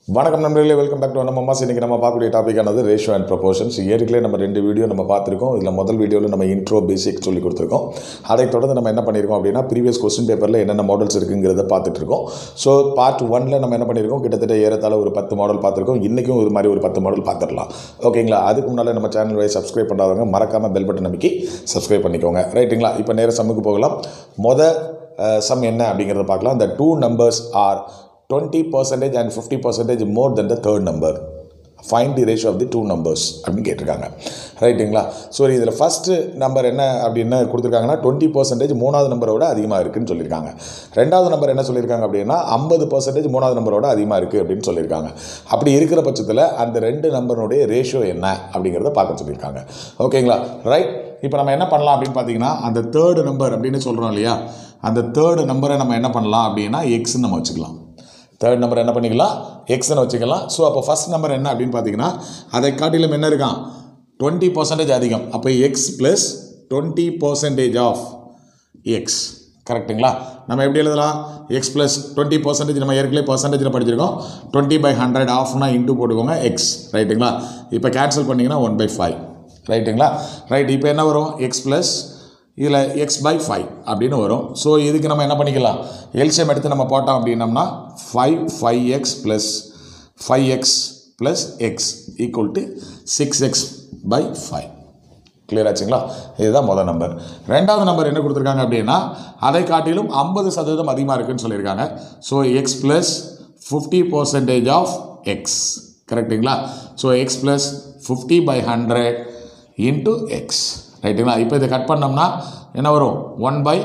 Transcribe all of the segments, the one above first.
வணக்கம் நண்பர்களே welcome back to நம்ம மாஸ் இன்றைக்கி நம்ம பார்க்கக்கூடிய டாப்பிக்கானது ரேஷியோ அண்ட் ப்ரொபோர்ஷன்ஸ் ஏற்கனவே நம்ம ரெண்டு வீடியோ நம்ம பார்த்துருக்கோம் இதில் முதல் வீடியோவில் நம்ம இன்ட்ரோ பேசிக் சொல்லி கொடுத்துருக்கோம் அதை தொடர்ந்து நம்ம என்ன பண்ணியிருக்கோம் அப்படின்னா ப்ரீவியஸ் கொஸ்டின் பேப்பரில் என்னென்ன மாடல்ஸ் இருக்குங்கிறத பார்த்துட்டு இருக்கோம் ஸோ பார்ட் ஒனில் நம்ம என்ன பண்ணியிருக்கோம் கிட்டத்தட்ட ஏறத்தாழ ஒரு பத்து மாடல் பார்த்துருக்கோம் இன்றைக்கும் ஒரு மாதிரி ஒரு பத்து மாடல் பார்த்துடலாம் ஓகேங்களா அதுக்கு முன்னால் நம்ம சேனல் வை சப்ஸ்கிரைப் பண்ணாதவங்க மறக்காமல் பெல் பட்டன் அமைக்கி சப்ஸ்கிரைப் பண்ணிக்கோங்க ரைட்டுங்களா இப்போ நேர சம்முக்கு போகலாம் மொத சம் என்ன அப்படிங்கிறத பார்க்கலாம் the two numbers are twenty percentage and fifty percentage more then the third number find the ratio of the two numbers அப்படின்னு கேட்டிருக்காங்க ரைட்டுங்களா ஸோ இதில் ஃபஸ்ட்டு நம்பர் என்ன அப்படின்னு கொடுத்துருக்காங்கன்னா டுவெண்ட்டி பர்சன்டேஜ் மூணாவது நம்பரோட அதிகமாக இருக்குன்னு சொல்லியிருக்காங்க ரெண்டாவது நம்பர் என்ன சொல்லியிருக்காங்க அப்படின்னா ஐம்பது பர்சன்டேஜ் மூணாவது நம்பரோட அதிகமாக இருக்குது அப்படின்னு சொல்லியிருக்காங்க அப்படி இருக்கிற பட்சத்தில் அந்த ரெண்டு நம்பருடைய ரேஷியோ என்ன அப்படிங்கிறத பார்க்க சொல்லியிருக்காங்க ஓகேங்களா ரைட் இப்போ நம்ம என்ன பண்ணலாம் அப்படின்னு பார்த்தீங்கன்னா அந்த தேர்டு நம்பர் அப்படின்னு சொல்கிறோம் இல்லையா அந்த தேர்டு நம்பரை நம்ம என்ன பண்ணலாம் அப்படின்னா எக்ஸ்ன்னு நம்ம வச்சுக்கலாம் தேர்ட் நம்பர் என்ன பண்ணிக்கலாம் எக்ஸ்னு வச்சுக்கலாம் ஸோ அப்போ ஃபஸ்ட் நம்பர் என்ன அப்படின்னு பார்த்தீங்கன்னா அதை காட்டிலும் என்ன இருக்கான் டுவெண்ட்டி பர்சன்டேஜ் அதிகம் அப்போ X plus twenty percentage of X கரெக்ட்டுங்களா நம்ம எப்படி எழுதலாம் எக்ஸ் ப்ளஸ் டுவெண்ட்டி பர்சன்டேஜ் நம்ம ஏற்கனவே பர்சன்டேஜில் படிச்சிருக்கோம் டுவெண்ட்டி பை ஹண்ட்ரட் ஆஃப்னா இன்ட்டு போட்டுக்கோங்க எக்ஸ் ரைட்டுங்களா இப்போ கேன்சல் பண்ணிங்கன்னா ஒன் பை ஃபைவ் ரைட்டுங்களா ரைட் இப்போ என்ன வரும் எக்ஸ் ப்ளஸ் இதில் எக்ஸ் பை ஃபைவ் அப்படின்னு வரும் ஸோ இதுக்கு நம்ம என்ன பண்ணிக்கலாம் எல்சியம் எடுத்து நம்ம போட்டோம் அப்படின்னம்னா five five X plus five X plus X equal to six X by five clear ஆச்சுங்களா இதுதான் முதல் நம்பர் ரெண்டாவது நம்பர் என்ன கொடுத்துருக்காங்க அப்படின்னா அதை காட்டிலும் ஐம்பது சதவீதம் அதிகமாக இருக்குன்னு சொல்லியிருக்காங்க so X plus fifty percentage of X கரெக்டுங்களா so X plus fifty by hundred into X ரைட்டுங்களா இப்போ இதை கட் பண்ணோம்னா என்ன வரும் ஒன் பை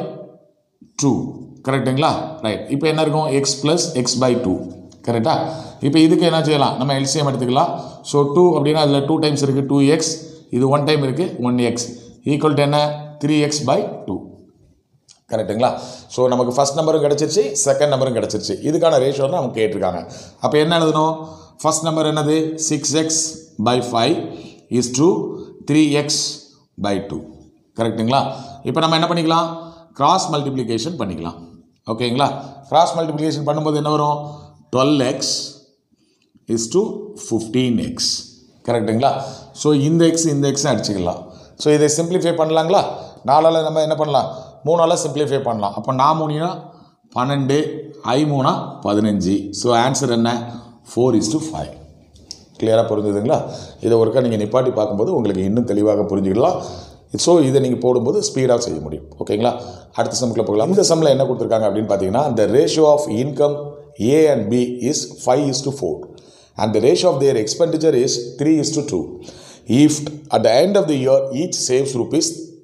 டூ கரெக்டுங்களா ரைட் இப்போ என்ன இருக்கும் X plus X by two கரெக்டா இப்போ இதுக்கு என்ன செய்யலாம் நம்ம எல்சிஎம் எடுத்துக்கலாம் ஸோ டூ அப்படின்னா அதில் டூ டைம்ஸ் இருக்குது டூ எக்ஸ் இது ஒன் டைம் இருக்குது ஒன் எக்ஸ் ஈக்குவல் டு என்ன த்ரீ எக்ஸ் பை டூ கரெக்டுங்களா ஸோ நமக்கு ஃபஸ்ட் நம்பரும் கிடச்சிருச்சு செகண்ட் நம்பரும் கிடச்சிருச்சு இதுக்கான ரேஷியோ தான் அவங்க கேட்டிருக்காங்க அப்போ என்ன எழுதணும் ஃபஸ்ட் நம்பர் என்னது six X by five is to three X by two கரெக்டுங்களா இப்போ நம்ம என்ன பண்ணிக்கலாம் கிராஸ் மல்டிப்ளிகேஷன் பண்ணிக்கலாம் ஓகேங்களா கிராஸ் மல்டிப்ளிகேஷன் பண்ணும்போது என்ன வரும் twelve X is to fifteen X கரெக்டுங்களா ஸோ இந்த எக்ஸ் இந்த எக்ஸ் அடிச்சுக்கலாம் ஸோ இதை சிம்பிளிஃபை பண்ணலாங்களா நாலால் நம்ம என்ன பண்ணலாம் மூணால் சிம்பிளிஃபை பண்ணலாம் அப்போ நான் மூணினா பன்னெண்டு ஐ மூணா பதினஞ்சு ஸோ ஆன்சர் என்ன ஃபோர் இஸ் டு ஃபைவ் கிளியராக புரிஞ்சுதுங்களா இதை ஒருக்கா நீங்கள் நிப்பாட்டி பார்க்கும்போது உங்களுக்கு இன்னும் தெளிவாக புரிஞ்சுக்கலாம் ஸோ இதை நீங்கள் போடும்போது ஸ்பீடாக செய்ய முடியும் ஓகேங்களா அடுத்த சம்மில் போகலாம் இந்த சம்மில் என்ன கொடுத்துருக்காங்க அப்படின்னு பார்த்தீங்கன்னா the ratio of income A and B is five is to four and the ratio of their expenditure is 3 is to 2. If at the end of the year each saves rupees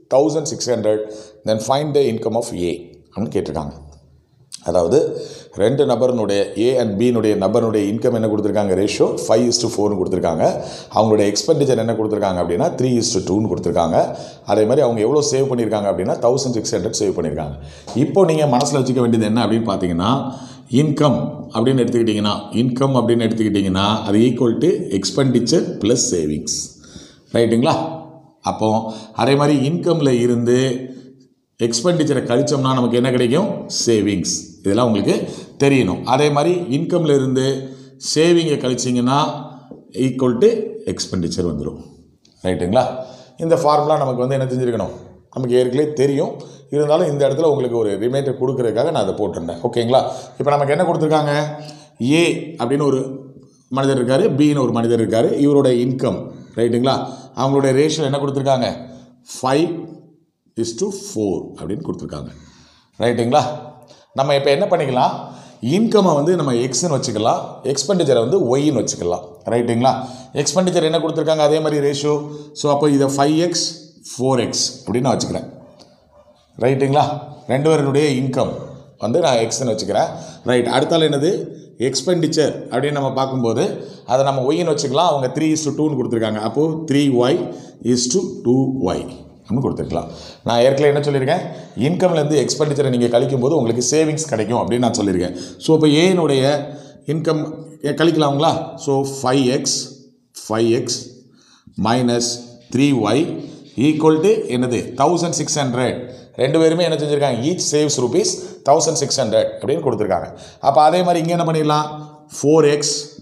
1600 then find the income of A அப்படின்னு கேட்டிருக்காங்க அதாவது ரெண்டு நபர்னுடைய A and பினுடைய நபருடைய income என்ன கொடுத்துருக்காங்க ratio five is to ஃபோர்னு கொடுத்துருக்காங்க அவங்களுடைய எக்ஸ்பெண்டிச்சர் என்ன கொடுத்துருக்காங்க அப்படின்னா த்ரீ இஸ் டு டூன்னு கொடுத்துருக்காங்க அதே மாதிரி அவங்க எவ்வளோ சேவ் பண்ணியிருக்காங்க அப்படின்னா தௌசண்ட் சிக்ஸ் ஹண்ட்ரட் சேவ் பண்ணியிருக்காங்க இப்போ நீங்கள் மனசில் வச்சுக்க வேண்டியது என்ன அப்படின்னு பார்த்தீங்கன்னா இன்கம் அப்படின்னு எடுத்துக்கிட்டிங்கன்னா இன்கம் அப்படின்னு எடுத்துக்கிட்டிங்கன்னா அது equal to expenditure plus savings ரைட்டுங்களா அப்போ அதே மாதிரி இன்கமில் இருந்து எக்ஸ்பெண்டிச்சரை கழிச்சோம்னா நமக்கு என்ன கிடைக்கும் சேவிங்ஸ் இதெல்லாம் உங்களுக்கு தெரியணும் அதே மாதிரி இன்கமில் இருந்து சேவிங்கை கழிச்சிங்கன்னா ஈக்குவல் டு எக்ஸ்பெண்டிச்சர் வந்துடும் ரைட்டுங்களா இந்த ஃபார்முலா நமக்கு வந்து என்ன தெரிஞ்சிருக்கணும் நமக்கு ஏற்கனவே தெரியும் இருந்தாலும் இந்த இடத்துல உங்களுக்கு ஒரு ரிமைண்டர் கொடுக்கறதுக்காக நான் அதை போட்டிருந்தேன் ஓகேங்களா இப்போ நமக்கு என்ன கொடுத்துருக்காங்க ஏ அப்படின்னு ஒரு மனிதர் இருக்கார் பின்னு ஒரு மனிதர் இருக்கார் இவரோட இன்கம் ரைட்டுங்களா அவங்களுடைய ரேஷியோ என்ன கொடுத்துருக்காங்க ஃபைவ் இஸ் டு ஃபோர் அப்படின்னு கொடுத்துருக்காங்க ரைட்டுங்களா நம்ம இப்போ என்ன பண்ணிக்கலாம் இன்கம்மை வந்து நம்ம எக்ஸ்ன்னு வச்சுக்கலாம் எக்ஸ்பெண்டிச்சரை வந்து ஒய்ன்னு வச்சுக்கலாம் ரைட்டுங்களா எக்ஸ்பெண்டிச்சர் என்ன கொடுத்துருக்காங்க அதே மாதிரி ரேஷியோ ஸோ அப்போ இதை ஃபைவ் எக்ஸ் ஃபோர் எக்ஸ் அப்படின்னு நான் வச்சுக்கிறேன் ரைட்டுங்களா ரெண்டு பேருடைய இன்கம் வந்து நான் எக்ஸ்ன்னு வச்சுக்கிறேன் ரைட் அடுத்தால என்னது எக்ஸ்பெண்டிச்சர் அப்படின்னு நம்ம பார்க்கும்போது அதை நம்ம ஒய்ன்னு வச்சுக்கலாம் அவங்க த்ரீ இஸ் டு டூன்னு கொடுத்துருக்காங்க அப்போது three Y is to two Y அப்படின்னு கொடுத்துருக்கலாம் நான் ஏற்கனவே என்ன சொல்லியிருக்கேன் இன்கம்லேருந்து எக்ஸ்பெண்டிச்சரை நீங்கள் கழிக்கும் போது உங்களுக்கு சேவிங்ஸ் கிடைக்கும் அப்படின்னு நான் சொல்லியிருக்கேன் ஸோ இப்போ ஏனுடைய இன்கம் கழிக்கலாங்களா so five X five X minus three Y equal to என்னது தௌசண்ட் சிக்ஸ் ஹண்ட்ரட் ரெண்டு பேருமே என்ன செஞ்சுருக்காங்க each saves rupees thousand six hundred அப்படின்னு கொடுத்துருக்காங்க அப்போ அதே மாதிரி இங்கே என்ன பண்ணிடலாம் four X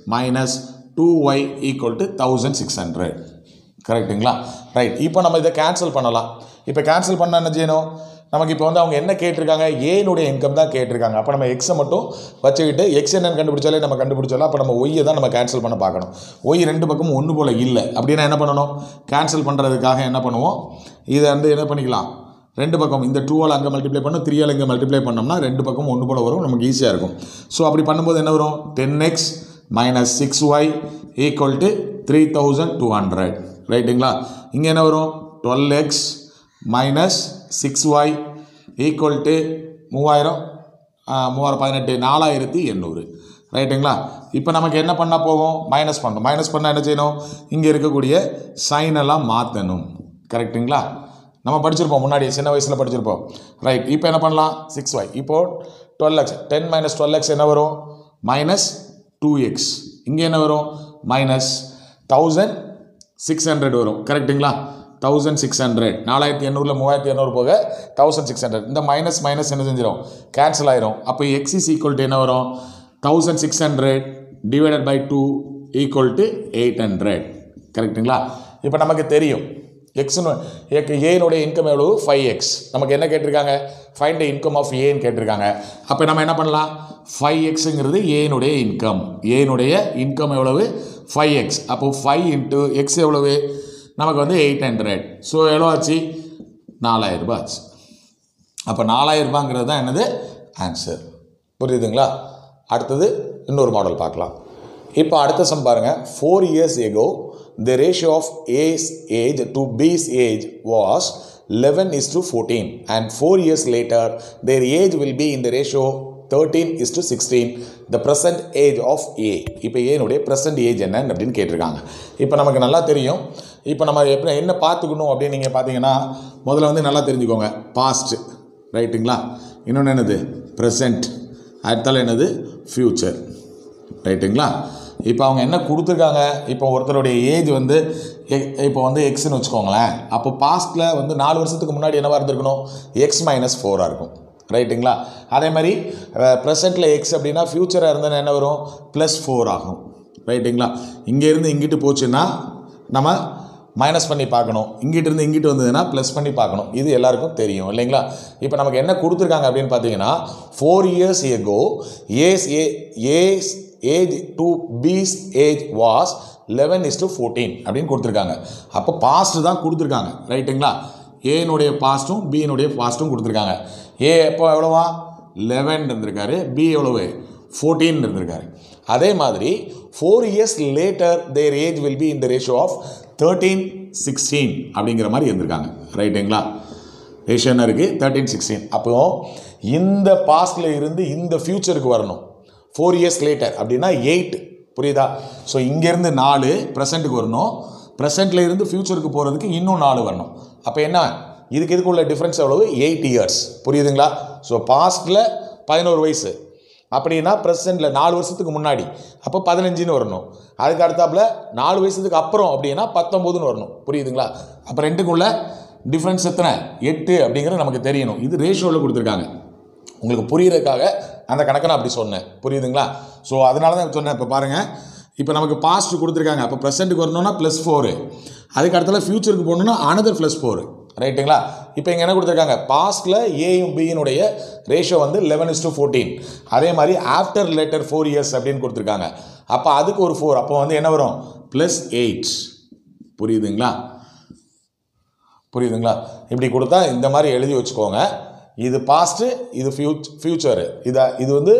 minus two Y equal to thousand six hundred கரெக்ட்டுங்களா ரைட் இப்போ நம்ம இதை கேன்சல் பண்ணலாம் இப்போ கேன்சல் பண்ண என்ன செய்யணும் நமக்கு இப்போ வந்து அவங்க என்ன கேட்டிருக்காங்க ஏனுடைய இன்கம் தான் கேட்டிருக்காங்க அப்போ நம்ம எக்ஸை மட்டும் வச்சுக்கிட்டு எக்ஸ் என்னன்னு கண்டுபிடிச்சாலே நம்ம கண்டுபிடிச்சாலும் அப்போ நம்ம ஒய்யை தான் நம்ம கேன்சல் பண்ண பார்க்கணும் ஒய் ரெண்டு பக்கமும் ஒன்று போல் இல்லை அப்படின்னா என்ன பண்ணணும் கேன்சல் பண்ணுறதுக்காக என்ன பண்ணுவோம் இதை வந்து என்ன பண்ணிக்கலாம் ரெண்டு பக்கம் இந்த டூவால் அங்கே மல்டிப்ளை பண்ணோம் த்ரீயால் இங்கே மல்டிப்ளை பண்ணோம்னா ரெண்டு பக்கம் ஒன்று போல் வரும் நமக்கு ஈஸியாக இருக்கும் ஸோ அப்படி பண்ணும்போது என்ன வரும் ten X minus six Y equal to three thousand two hundred ரைட்டுங்களா இங்கே என்ன வரும் twelve X minus six Y equal to மூவாயிரம் ஆ, மூவாயிரம் பதினெட்டு நாலாயிரத்தி எண்ணூறு ரைட்டுங்களா இப்போ நமக்கு என்ன பண்ணால் போகும் மைனஸ் பண்ணணும் மைனஸ் பண்ணால் என்ன செய்யணும் இங்கே இருக்கக்கூடிய சைன் எல்லாம் மாற்றணும் கரெக்ட்டுங்களா நம்ம படிச்சிருப்போம் முன்னாடி சின்ன வயசில் படிச்சிருப்போம் ரைட் இப்போ என்ன பண்ணலாம் சிக்ஸ் ஒய் இப்போது twelve X ten minus twelve X என்ன வரும் மைனஸ் டூ எக்ஸ் இங்கே என்ன வரும் மைனஸ் தௌசண்ட் சிக்ஸ் ஹண்ட்ரட் வரும் கரெக்ட்டுங்களா தௌசண்ட் சிக்ஸ் ஹண்ட்ரட் நாலாயிரத்தி எண்ணூறில் மூவாயிரத்தி எண்ணூறு போக தௌசண்ட் சிக்ஸ் ஹண்ட்ரட் இந்த மைனஸ் மைனஸ் என்ன செஞ்சிடும் கேன்சல் ஆயிரும் அப்போ எக்ஸ் இஸ் ஈக்குவல் டு என்ன வரும் thousand six hundred divided by two equal to eight hundred கரெக்ட்டுங்களா இப்போ நமக்கு தெரியும் எக்ஸ்னு ஏனுடைய இன்கம் எவ்வளவு ஃபைவ் எக்ஸ் நமக்கு என்ன கேட்டிருக்காங்க ஃபைண்ட் த இன்கம் ஆஃப் ஏன்னு கேட்டிருக்காங்க அப்போ நம்ம என்ன பண்ணலாம் ஃபைவ் எக்ஸுங்கிறது ஏனுடைய இன்கம் ஏனுடைய இன்கம் எவ்வளவு ஃபைவ் எக்ஸ் அப்போ ஃபைவ் இன்ட்டு எக்ஸ் எவ்வளவு நமக்கு வந்து எயிட் ஹண்ட்ரட் ஸோ எவ்வளோ ஆச்சு நாலாயிரம் ரூபாய் ஆச்சு அப்போ நாலாயிரம் ரூபாங்கிறது தான் என்னது ஆன்சர் புரியுதுங்களா அடுத்தது இன்னொரு மாடல் பார்க்கலாம் இப்போ அடுத்த சம் பாருங்கள் four years ago the ratio of A's age to B's age was eleven is to fourteen and four years later their age will be in the ratio thirteen is to sixteen the present age of A இப்போ ஏனுடைய present age என்ன அப்படின்னு கேட்டிருக்காங்க இப்போ நமக்கு நல்லா தெரியும் இப்போ நம்ம எப்படி என்ன பார்த்துக்கணும் அப்படின்னு நீங்கள் பார்த்தீங்கன்னா முதல்ல வந்து நல்லா தெரிஞ்சுக்கோங்க பாஸ்ட் ரைட்டுங்களா இன்னொன்று என்னது ப்ரெசண்ட் அடுத்தால என்னது ஃப்யூச்சர் ரைட்டுங்களா இப்போ அவங்க என்ன கொடுத்துருக்காங்க இப்போ ஒருத்தருடைய ஏஜ் வந்து எ- இப்போ வந்து எக்ஸ்னு வச்சுக்கோங்களேன் அப்போ பாஸ்ட்டில் வந்து நாலு வருஷத்துக்கு முன்னாடி என்னவாக இருந்திருக்கணும் எக்ஸ் மைனஸ் ஃபோராக இருக்கும் ரைட்டுங்களா அதே மாதிரி ப்ரெசண்ட்டில் எக்ஸ் அப்படின்னா ஃப்யூச்சராக இருந்தால் என்ன வரும் ப்ளஸ் ஃபோர் ஆகும் ரைட்டுங்களா இங்கேருந்து இங்கிட்டு போச்சுன்னா நம்ம மைனஸ் பண்ணி பார்க்கணும் இங்கிட்டு இருந்து இங்கிட்டு வந்ததுன்னா ப்ளஸ் பண்ணி பார்க்கணும் இது எல்லாருக்கும் தெரியும் இல்லைங்களா இப்போ நமக்கு என்ன கொடுத்துருக்காங்க அப்படின்னு பார்த்தீங்கன்னா four years ago A's A A's age to B's age was eleven is to fourteen அப்படின்னு கொடுத்துருக்காங்க அப்போ பாஸ்ட் தான் கொடுத்துருக்காங்க ரைட்டுங்களா ஏனுடைய பாஸ்ட்டும் பியினுடைய பாஸ்ட்டும் கொடுத்துருக்காங்க ஏ எப்போ எவ்வளோவா லெவன் இருந்திருக்காரு பி எவ்வளவு ஃபோர்டீன் இருந்திருக்காரு அதே மாதிரி four years later their age will be இந்த ரேஷியோ ஆஃப் தேர்ட்டீன் சிக்ஸ்டீன் அப்படிங்கிற மாதிரி இருந்திருக்காங்க ரைட்டுங்களா ரேஷியோ என்ன இருக்குது தேர்ட்டீன் சிக்ஸ்டீன் அப்போ இந்த பாஸ்டில் இருந்து இந்த ஃப்யூச்சருக்கு வரணும் ஃபோர் இயர்ஸ் லேட்டர் அப்படின்னா எயிட் புரியுதா ஸோ இங்கேருந்து நாலு ப்ரெசண்ட்டுக்கு வரணும் ப்ரெசண்ட்டில் இருந்து ஃப்யூச்சருக்கு போகிறதுக்கு இன்னும் நாலு வரணும் அப்போ என்ன இதுக்கு இதுக்குள்ள டிஃப்ரென்ஸ் எவ்வளவு எயிட் இயர்ஸ் புரியுதுங்களா ஸோ பாஸ்ட்டில் பதினோரு வயசு அப்படின்னா ப்ரெசென்ட்டில் நாலு வருஷத்துக்கு முன்னாடி அப்போ பதினஞ்சுன்னு வரணும் அதுக்கு அடுத்தாப்புல நாலு வயசுக்கு அப்புறம் அப்படின்னா பத்தொம்போதுன்னு வரணும் புரியுதுங்களா அப்போ ரெண்டுக்குள்ள டிஃப்ரென்ஸ் எத்தனை எட்டு அப்படிங்கிறது நமக்கு தெரியணும் இது ரேஷியோவில் கொடுத்துருக்காங்க உங்களுக்கு புரியறதுக்காக அந்த கணக்கை நான் அப்படி சொன்னேன் புரியுதுங்களா ஸோ அதனால தான் சொன்னேன் இப்போ பாருங்கள் இப்போ நமக்கு பாஸ்ட் கொடுத்துருக்காங்க அப்போ ப்ரெசென்ட்டுக்கு வரணும்னா ப்ளஸ் ஃபோரு அதுக்கு அடுத்தால ஃப்யூச்சருக்கு போகணுன்னா அனதர் ப்ளஸ் ஃபோரு ரைட்டுங்களா இப்போ இங்கே என்ன கொடுத்துருக்காங்க பாஸ்ட்டில் ஏயும் பியினுடைய ரேஷியோ வந்து லெவன் இஸ் டு ஃபோர்டீன் அதே மாதிரி ஆஃப்டர் லேட்டர் ஃபோர் இயர்ஸ் அப்படின்னு கொடுத்துருக்காங்க அப்போ அதுக்கு ஒரு ஃபோர் அப்போ வந்து என்ன வரும் ப்ளஸ் எயிட் புரியுதுங்களா புரியுதுங்களா இப்படி கொடுத்தா இந்த மாதிரி எழுதி வச்சுக்கோங்க இது பாஸ்ட்டு இது ஃபியூச் ஃப்யூச்சரு இதை இது வந்து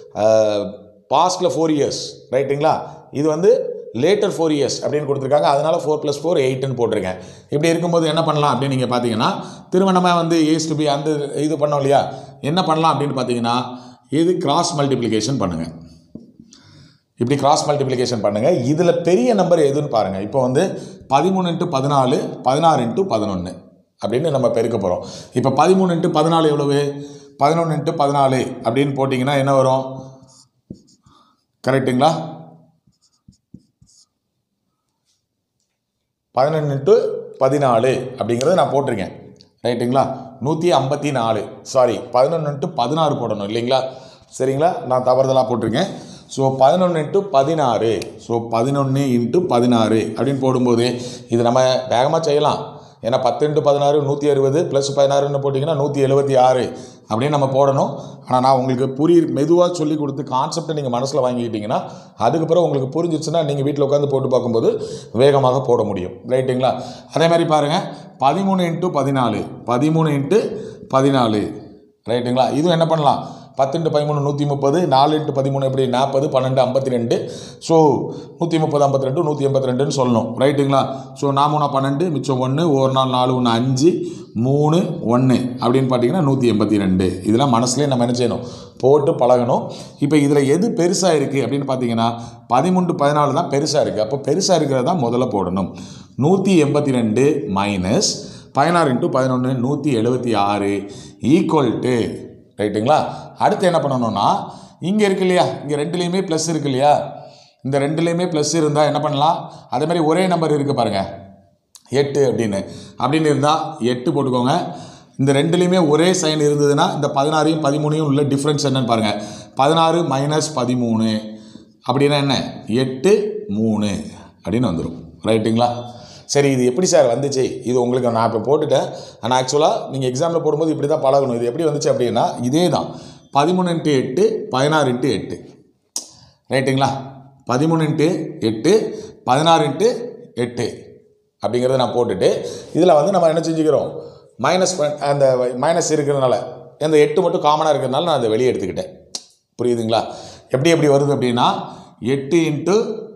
பாஸ்ட்டில் ஃபோர் இயர்ஸ் ரைட்டுங்களா இது வந்து லேட்டர் ஃபோர் இயர்ஸ் அப்படின்னு கொடுத்துருக்காங்க அதனால் ஃபோர் ப்ளஸ் ஃபோர் எயிட்டுன்னு போட்டிருக்கேன் இப்படி இருக்கும்போது என்ன பண்ணலாம் அப்படின்னு நீங்கள் பார்த்தீங்கன்னா திரும்ப நம்ம வந்து ஏஸ் டு பி அந்த இது பண்ணோம் இல்லையா என்ன பண்ணலாம் அப்படின்னு பார்த்தீங்கன்னா இது கிராஸ் மல்டிப்ளிகேஷன் பண்ணுங்கள் இப்படி கிராஸ் மல்டிப்ளிகேஷன் பண்ணுங்கள் இதில் பெரிய நம்பர் எதுன்னு பாருங்கள் இப்போ வந்து பதிமூணு இன்ட்டு பதினாலு பதினாறு இன்ட்டு பதினொன்று அப்படின்னு நம்ம பெருக்க போகிறோம் இப்போ பதிமூணு இன்ட்டு பதினாலு எவ்வளவு பதினொன்று இன்ட்டு பதினாலு அப்படின்னு போட்டிங்கன்னா என்ன வரும் கரெக்டுங்களா பதினொன்று இன்ட்டு பதினாலு அப்படிங்கிறத நான் போட்டிருக்கேன் ரைட்டுங்களா நூற்றி ஐம்பத்தி நாலு சாரி பதினொன்று இன்ட்டு பதினாறு போடணும் இல்லைங்களா சரிங்களா நான் தவறுதலாக போட்டிருக்கேன் ஸோ பதினொன்று இன்ட்டு பதினாறு ஸோ பதினொன்று இன்ட்டு பதினாறு அப்படின்னு போடும்போது இது நம்ம வேகமாக செய்யலாம் ஏன்னா பத்து இன்ட்டு பதினாறு நூற்றி அறுபது ப்ளஸ் பதினாறுன்னு போட்டிங்கன்னா நூற்றி எழுபத்தி ஆறு அப்படின்னு நம்ம போடணும் ஆனால் நான் உங்களுக்கு புரிய மெதுவாக சொல்லி கொடுத்து கான்செப்டை நீங்கள் மனசில் வாங்கிக்கிட்டீங்கன்னா அதுக்கப்புறம் உங்களுக்கு புரிஞ்சிச்சுன்னா நீங்கள் வீட்டில் உட்காந்து போட்டு பார்க்கும்போது வேகமாக போட முடியும் ரைட்டுங்களா அதே மாதிரி பாருங்கள் பதிமூணு இன்ட்டு பதினாலு பதிமூணு இன்ட்டு பதினாலு ரைட்டுங்களா இதுவும் என்ன பண்ணலாம் பத்து இன்ட்டு பதிமூணு நூற்றி முப்பது நாலு இன்ட்டு பதிமூணு எப்படி நாற்பது பன்னெண்டு ஐம்பத்தி ரெண்டு ஸோ நூற்றி முப்பது ஐம்பத்தி ரெண்டு நூற்றி எண்பத்தி ரெண்டுன்னு சொல்லணும் ரைட்டுங்களா ஸோ நாமூணா பன்னெண்டு மிச்சம் ஒன்று ஒரு நாள் நாலு ஒன்று அஞ்சு மூணு ஒன்று அப்படின்னு பார்த்தீங்கன்னா நூற்றி எண்பத்தி ரெண்டு இதெல்லாம் மனசுலேயே நம்ம என்ன செய்யணும் போட்டு பழகணும் இப்போ இதில் எது பெருசாக இருக்குது அப்படின்னு பார்த்தீங்கன்னா பதிமூன்று பதினாலு தான் பெருசாக இருக்குது அப்போ பெருசாக இருக்கிறது தான் முதல்ல போடணும் நூற்றி எண்பத்தி ரெண்டு மைனஸ் பதினாறு இன்ட்டு பதினொன்று நூற்றி எழுபத்தி ஆறு ஈக்குவல் டு ரைட்டுங்களா அடுத்து என்ன பண்ணணும்னா இங்கே இருக்கு இல்லையா இங்கே ரெண்டுலேயுமே ப்ளஸ் இருக்கு இல்லையா இந்த ரெண்டுலேயுமே ப்ளஸ் இருந்தால் என்ன பண்ணலாம் அதே மாதிரி ஒரே நம்பர் இருக்குது பாருங்கள் எட்டு அப்படின்னு அப்படின்னு இருந்தால் எட்டு போட்டுக்கோங்க இந்த ரெண்டுலேயுமே ஒரே சைன் இருந்ததுன்னா இந்த பதினாறையும் பதிமூணையும் உள்ள டிஃப்ரென்ஸ் என்னன்னு பாருங்கள் பதினாறு மைனஸ் பதிமூணு அப்படின்னா என்ன எட்டு மூணு அப்படின்னு வந்துடும் ரைட்டுங்களா சரி இது எப்படி சார் வந்துச்சு இது உங்களுக்கு நான் இப்போ போட்டுட்டேன் ஆனால் ஆக்சுவலாக நீங்கள் எக்ஸாமில் போடும்போது இப்படி தான் பழகணும் இது எப்படி வந்துச்சு அப்படின்னா இதே தான் பதிமூணு இன்ட்டு எட்டு பதினாறு இன்ட்டு எட்டு ரைட்டுங்களா பதிமூணு இன்ட்டு எட்டு பதினாறு இன்ட்டு எட்டு அப்படிங்கிறத நான் போட்டுட்டு இதில் வந்து நம்ம என்ன செஞ்சுக்கிறோம் மைனஸ் அந்த மைனஸ் இருக்கிறதுனால இந்த எட்டு மட்டும் காமனாக இருக்கிறதுனால நான் அதை வெளியே எடுத்துக்கிட்டேன் புரியுதுங்களா எப்படி எப்படி வருது அப்படின்னா எட்டு இன்ட்டு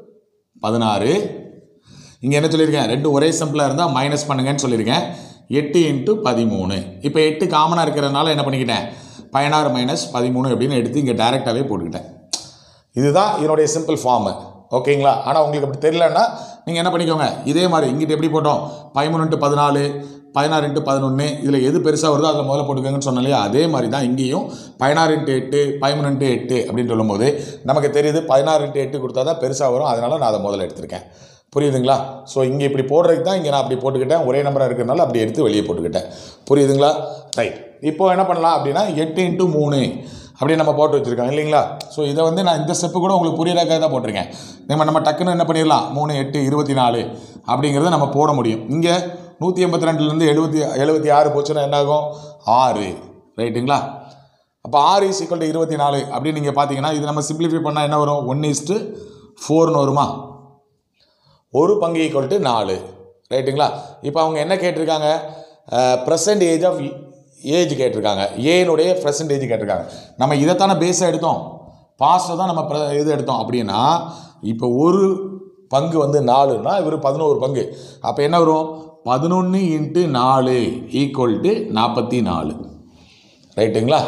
பதினாறு இங்கே என்ன சொல்லியிருக்கேன் ரெண்டு ஒரே சிம்பிளாக இருந்தால் மைனஸ் பண்ணுங்கன்னு சொல்லியிருக்கேன் எட்டு இன்ட்டு பதிமூணு இப்போ எட்டு காமனாக இருக்கிறதுனால என்ன பண்ணிக்கிட்டேன் பதினாறு மைனஸ் பதிமூணு அப்படின்னு எடுத்து இங்கே டேரெக்டாகவே போட்டுக்கிட்டேன் இதுதான் இதனுடைய சிம்பிள் ஃபார்மு ஓகேங்களா ஆனால் உங்களுக்கு அப்படி தெரியலன்னா நீங்கள் என்ன பண்ணிக்கோங்க இதே மாதிரி இங்கிட்ட எப்படி போட்டோம் பதிமூணு இன்ட்டு பதினாலு பதினாறு இன்ட்டு பதினொன்று இதில் எது பெருசாக வருதோ அதில் முதல்ல போட்டுக்கோங்கன்னு சொன்னேன் இல்லையா அதே மாதிரி தான் இங்கேயும் பதினாறு இன்ட்டு எட்டு பதிமூணு இன்ட்டு எட்டு அப்படின்னு சொல்லும்போது நமக்கு தெரியுது பதினாறு இன்ட்டு எட்டு கொடுத்தா தான் பெருசாக வரும் அதனால் நான் அதை முதல்ல எடுத்திருக்கேன் புரியுதுங்களா ஸோ இங்கே இப்படி போடுறதுக்கு தான் இங்கே நான் அப்படி போட்டுக்கிட்டேன் ஒரே நம்பராக இருக்கிறனால அப்படி எடுத்து வெளியே போட்டுக்கிட்டேன் புரியுதுங்களா ரைட் இப்போ என்ன பண்ணலாம் அப்படின்னா எட்டு இன்ட்டு மூணு அப்படி நம்ம போட்டு வச்சுருக்கோம் இல்லைங்களா ஸோ இதை வந்து நான் இந்த ஸ்டெப்பு கூட உங்களுக்கு புரியறதுக்காக தான் போட்டிருக்கேன் நம்ம நம்ம டக்குன்னு என்ன பண்ணிடலாம் மூணு எட்டு இருபத்தி நாலு அப்படிங்கிறத நம்ம போட முடியும் இங்கே நூற்றி எண்பத்தி ரெண்டுலேருந்து எழுபத்தி எழுபத்தி ஆறு போச்சுன்னா என்னாகும் ஆறு ரைட்டுங்களா அப்போ ஆறு இஸ் ஈக்குவல் டு இருபத்தி நாலு அப்படின்னு நீங்கள் பார்த்தீங்கன்னா இது நம்ம சிம்பிளிஃபை பண்ணால் என்ன வரும் ஒன் இஸ்ட்டு ஃபோர்னு வருமா ஒரு பங்கு ஈக்குவல் டு நாலு ரைட்டுங்களா இப்போ அவங்க என்ன கேட்டிருக்காங்க ப்ரெசன்ட் ஏஜ் ஆஃப் ஏஜ் கேட்டிருக்காங்க ஏனுடைய ப்ரெசன்ட் ஏஜ் கேட்டிருக்காங்க நம்ம இதைத்தானே பேஸாக எடுத்தோம் பாஸ்ட்டை தான் நம்ம pre- இது எடுத்தோம் அப்படின்னா இப்போ ஒரு பங்கு வந்து நாலுன்னா இவர் பதினோரு பங்கு அப்போ என்ன வரும் பதினொன்று இன்ட்டு நாலு ஈக்குவல் டு நாற்பத்தி நாலு ரைட்டுங்களா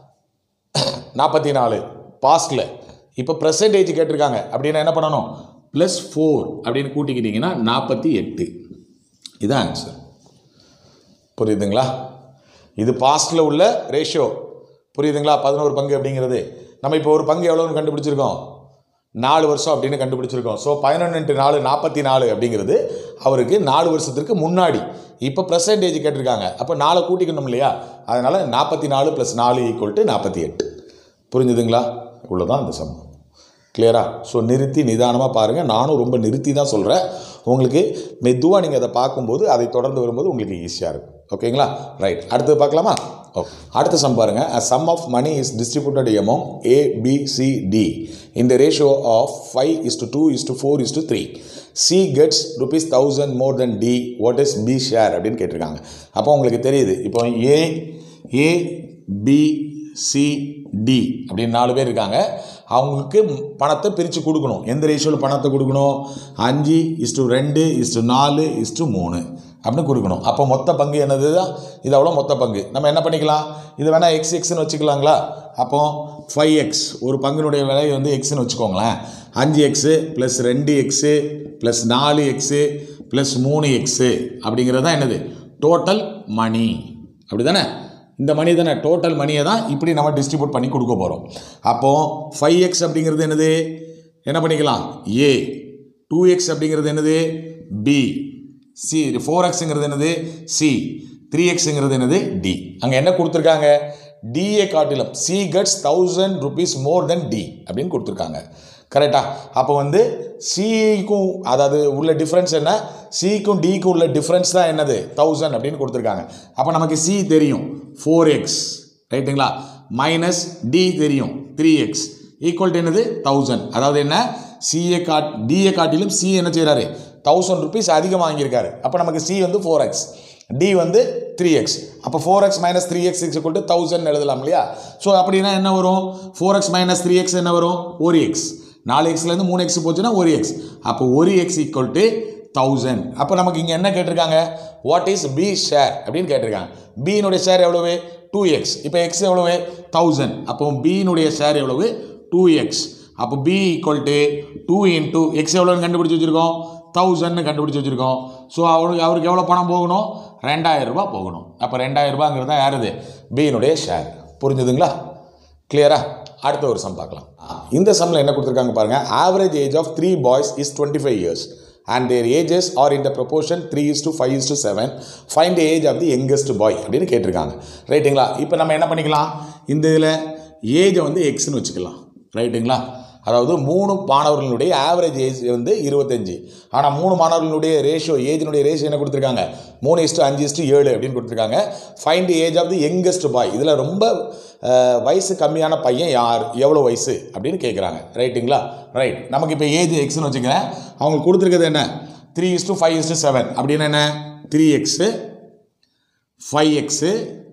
நாற்பத்தி நாலு பாஸ்டில் இப்போ ப்ரெசன்டேஜ் கேட்டிருக்காங்க அப்படின்னா என்ன பண்ணணும் ப்ளஸ் ஃபோர் அப்படின்னு கூட்டிக்கிட்டிங்கன்னா நாற்பத்தி எட்டு இதுதான் ஆன்சர் புரியுதுங்களா இது பாஸ்டில் உள்ள ரேஷியோ புரியுதுங்களா பதினோரு பங்கு அப்படிங்கிறது நம்ம இப்போ ஒரு பங்கு எவ்வளோன்னு கண்டுபிடிச்சிருக்கோம் நாலு வருஷம் அப்படின்னு கண்டுபிடிச்சிருக்கோம் ஸோ பதினொன்று இன்ட்டு நாலு நாற்பத்தி நாலு அப்படிங்கிறது அவருக்கு நாலு வருஷத்திற்கு முன்னாடி இப்போ ப்ரெசன்டேஜ் கேட்டிருக்காங்க அப்போ நாலு கூட்டிக்கணும் இல்லையா அதனால் நாற்பத்தி நாலு ப்ளஸ் நாலு ஈக்குவல் டு நாற்பத்தி எட்டு புரிஞ்சுதுங்களா இவ்வளோதான் அந்த சம்பவம் கிளியரா ஸோ நிறுத்தி நிதானமாக பாருங்கள் நானும் ரொம்ப நிறுத்தி தான் சொல்கிறேன் உங்களுக்கு மெதுவாக நீங்கள் அதை பார்க்கும்போது அதை தொடர்ந்து வரும்போது உங்களுக்கு ஈஸியாக இருக்கும் ஓகேங்களா ரைட் அடுத்து பார்க்கலாமா ஓகே அடுத்த சம் பாருங்க a sum of money is distributed among A, B, C, D in the ratio of 5 is to 2 is to 4 is to 3. C gets rupees 1000 more than D. What is B share அப்படின்னு கேட்டிருக்காங்க அப்போ உங்களுக்கு தெரியுது இப்போ A, A, B, C D அப்படின்னு நாலு பேர் இருக்காங்க அவங்களுக்கு பணத்தை பிரித்து கொடுக்கணும் எந்த ரேஷியோவில் பணத்தை கொடுக்கணும் அஞ்சு இஸ்டு ரெண்டு இஸ்டு நாலு இஸ்டு மூணு அப்படின்னு கொடுக்கணும் அப்போ மொத்த பங்கு என்னது தான் இது அவ்வளோ மொத்த பங்கு நம்ம என்ன பண்ணிக்கலாம் இது வேணால் எக்ஸ் எக்ஸ்னு வச்சுக்கலாங்களா அப்போ ஃபைவ் எக்ஸ் ஒரு பங்கினுடைய விலை வந்து எக்ஸ்னு வச்சுக்கோங்களேன் அஞ்சு எக்ஸு ப்ளஸ் ரெண்டு எக்ஸு ப்ளஸ் நாலு எக்ஸு ப்ளஸ் மூணு எக்ஸு அப்படிங்கிறது தான் என்னது டோட்டல் மணி அப்படி தானே இந்த மணி தானே டோட்டல் மணியை தான் இப்படி நம்ம டிஸ்ட்ரிபியூட் பண்ணி கொடுக்க போகிறோம் அப்போது ஃபைவ் எக்ஸ் அப்படிங்கிறது என்னது என்ன பண்ணிக்கலாம் ஏ டூ எக்ஸ் அப்படிங்கிறது என்னது பி சி ஃபோர் எக்ஸுங்கிறது என்னது சி த்ரீ எக்ஸுங்கிறது என்னது டி அங்கே என்ன கொடுத்துருக்காங்க டிஏ காட்டிலும் C gets thousand rupees more then D அப்படின்னு கொடுத்துருக்காங்க கரெக்டா அப்போ வந்து சிக்கும் அதாவது உள்ள டிஃப்ரென்ஸ் என்ன சிக்கும் டிக்கும் உள்ள டிஃப்ரென்ஸ் தான் என்னது தௌசண்ட் அப்படின்னு கொடுத்துருக்காங்க அப்போ நமக்கு சி தெரியும் ஃபோர் எக்ஸ் ரைட்டுங்களா மைனஸ் டி தெரியும் த்ரீ எக்ஸ் ஈக்குவல் டு என்னது தௌசண்ட் அதாவது என்ன சிஏ காட் டிஏ காட்டிலும் சி என்ன செய்கிறாரு தௌசண்ட் ருபீஸ் அதிகமாக வாங்கியிருக்காரு அப்போ நமக்கு சி வந்து ஃபோர் எக்ஸ் டி வந்து த்ரீ எக்ஸ் அப்போ four X minus three X X equal to thousand எழுதலாம் இல்லையா ஸோ அப்படின்னா என்ன வரும் four X minus three X என்ன வரும் ஒரு எக்ஸ் நாலு எக்ஸ்லேருந்து மூணு எக்ஸ் போச்சுன்னா ஒரு எக்ஸ் அப்போ ஒரு எக்ஸ் ஈக்குவல் டு தௌசண்ட் அப்போ நமக்கு இங்கே என்ன கேட்டிருக்காங்க வாட் இஸ் பி ஷேர் அப்படின்னு கேட்டிருக்காங்க பியினுடைய ஷேர் எவ்வளவு டூ எக்ஸ் இப்போ எக்ஸ் எவ்வளவு தௌசண்ட் அப்போ பியினுடைய ஷேர் எவ்வளவு டூ எக்ஸ் அப்போ B equal to two into X எவ்வளோன்னு கண்டுபிடிச்சி வச்சுருக்கோம் தௌசண்ட்னு கண்டுபிடிச்சி வச்சுருக்கோம் ஸோ அவருக்கு அவருக்கு எவ்வளோ பணம் போகணும் ரெண்டாயிரம் ரூபாய் போகணும் அப்போ ரெண்டாயிரம் ரூபாங்கிறது தான் யாருது பியினுடைய ஷேர் புரிஞ்சுதுங்களா கிளியரா அடுத்த ஒரு சம் பார்க்கலாம் இந்த சம்மில் என்ன கொடுத்துருக்காங்க பாருங்கள் average age of three boys is twenty five years and their ages are in the proportion three is to five is to seven find age of the youngest boy அப்படின்னு கேட்டிருக்காங்க ரைட்டுங்களா இப்போ நம்ம என்ன பண்ணிக்கலாம் இந்த இதில் ஏஜை வந்து எக்ஸ்னு வச்சுக்கலாம் ரைட்டுங்களா அதாவது மூணு மாணவர்களுடைய ஆவரேஜ் ஏஜ் வந்து இருபத்தஞ்சி ஆனால் மூணு மாணவர்களுடைய ரேஷியோ ஏஜினுடைய ரேஷியோ என்ன கொடுத்துருக்காங்க மூணு இஸ்ட்டு அஞ்சு இஸ்ட்டு ஏழு அப்படின்னு கொடுத்துருக்காங்க find age of the youngest boy இதில் ரொம்ப அஹ், வயசு கம்மியான பையன் யார் எவ்வளோ வயசு அப்படின்னு கேட்குறாங்க ரைட்டுங்களா ரைட் நமக்கு இப்போ ஏஜ் எக்ஸ்னு வச்சுக்கிறேன் அவங்க கொடுத்துருக்கிறது என்ன three is to five is to seven அப்படின்னு என்ன three X five X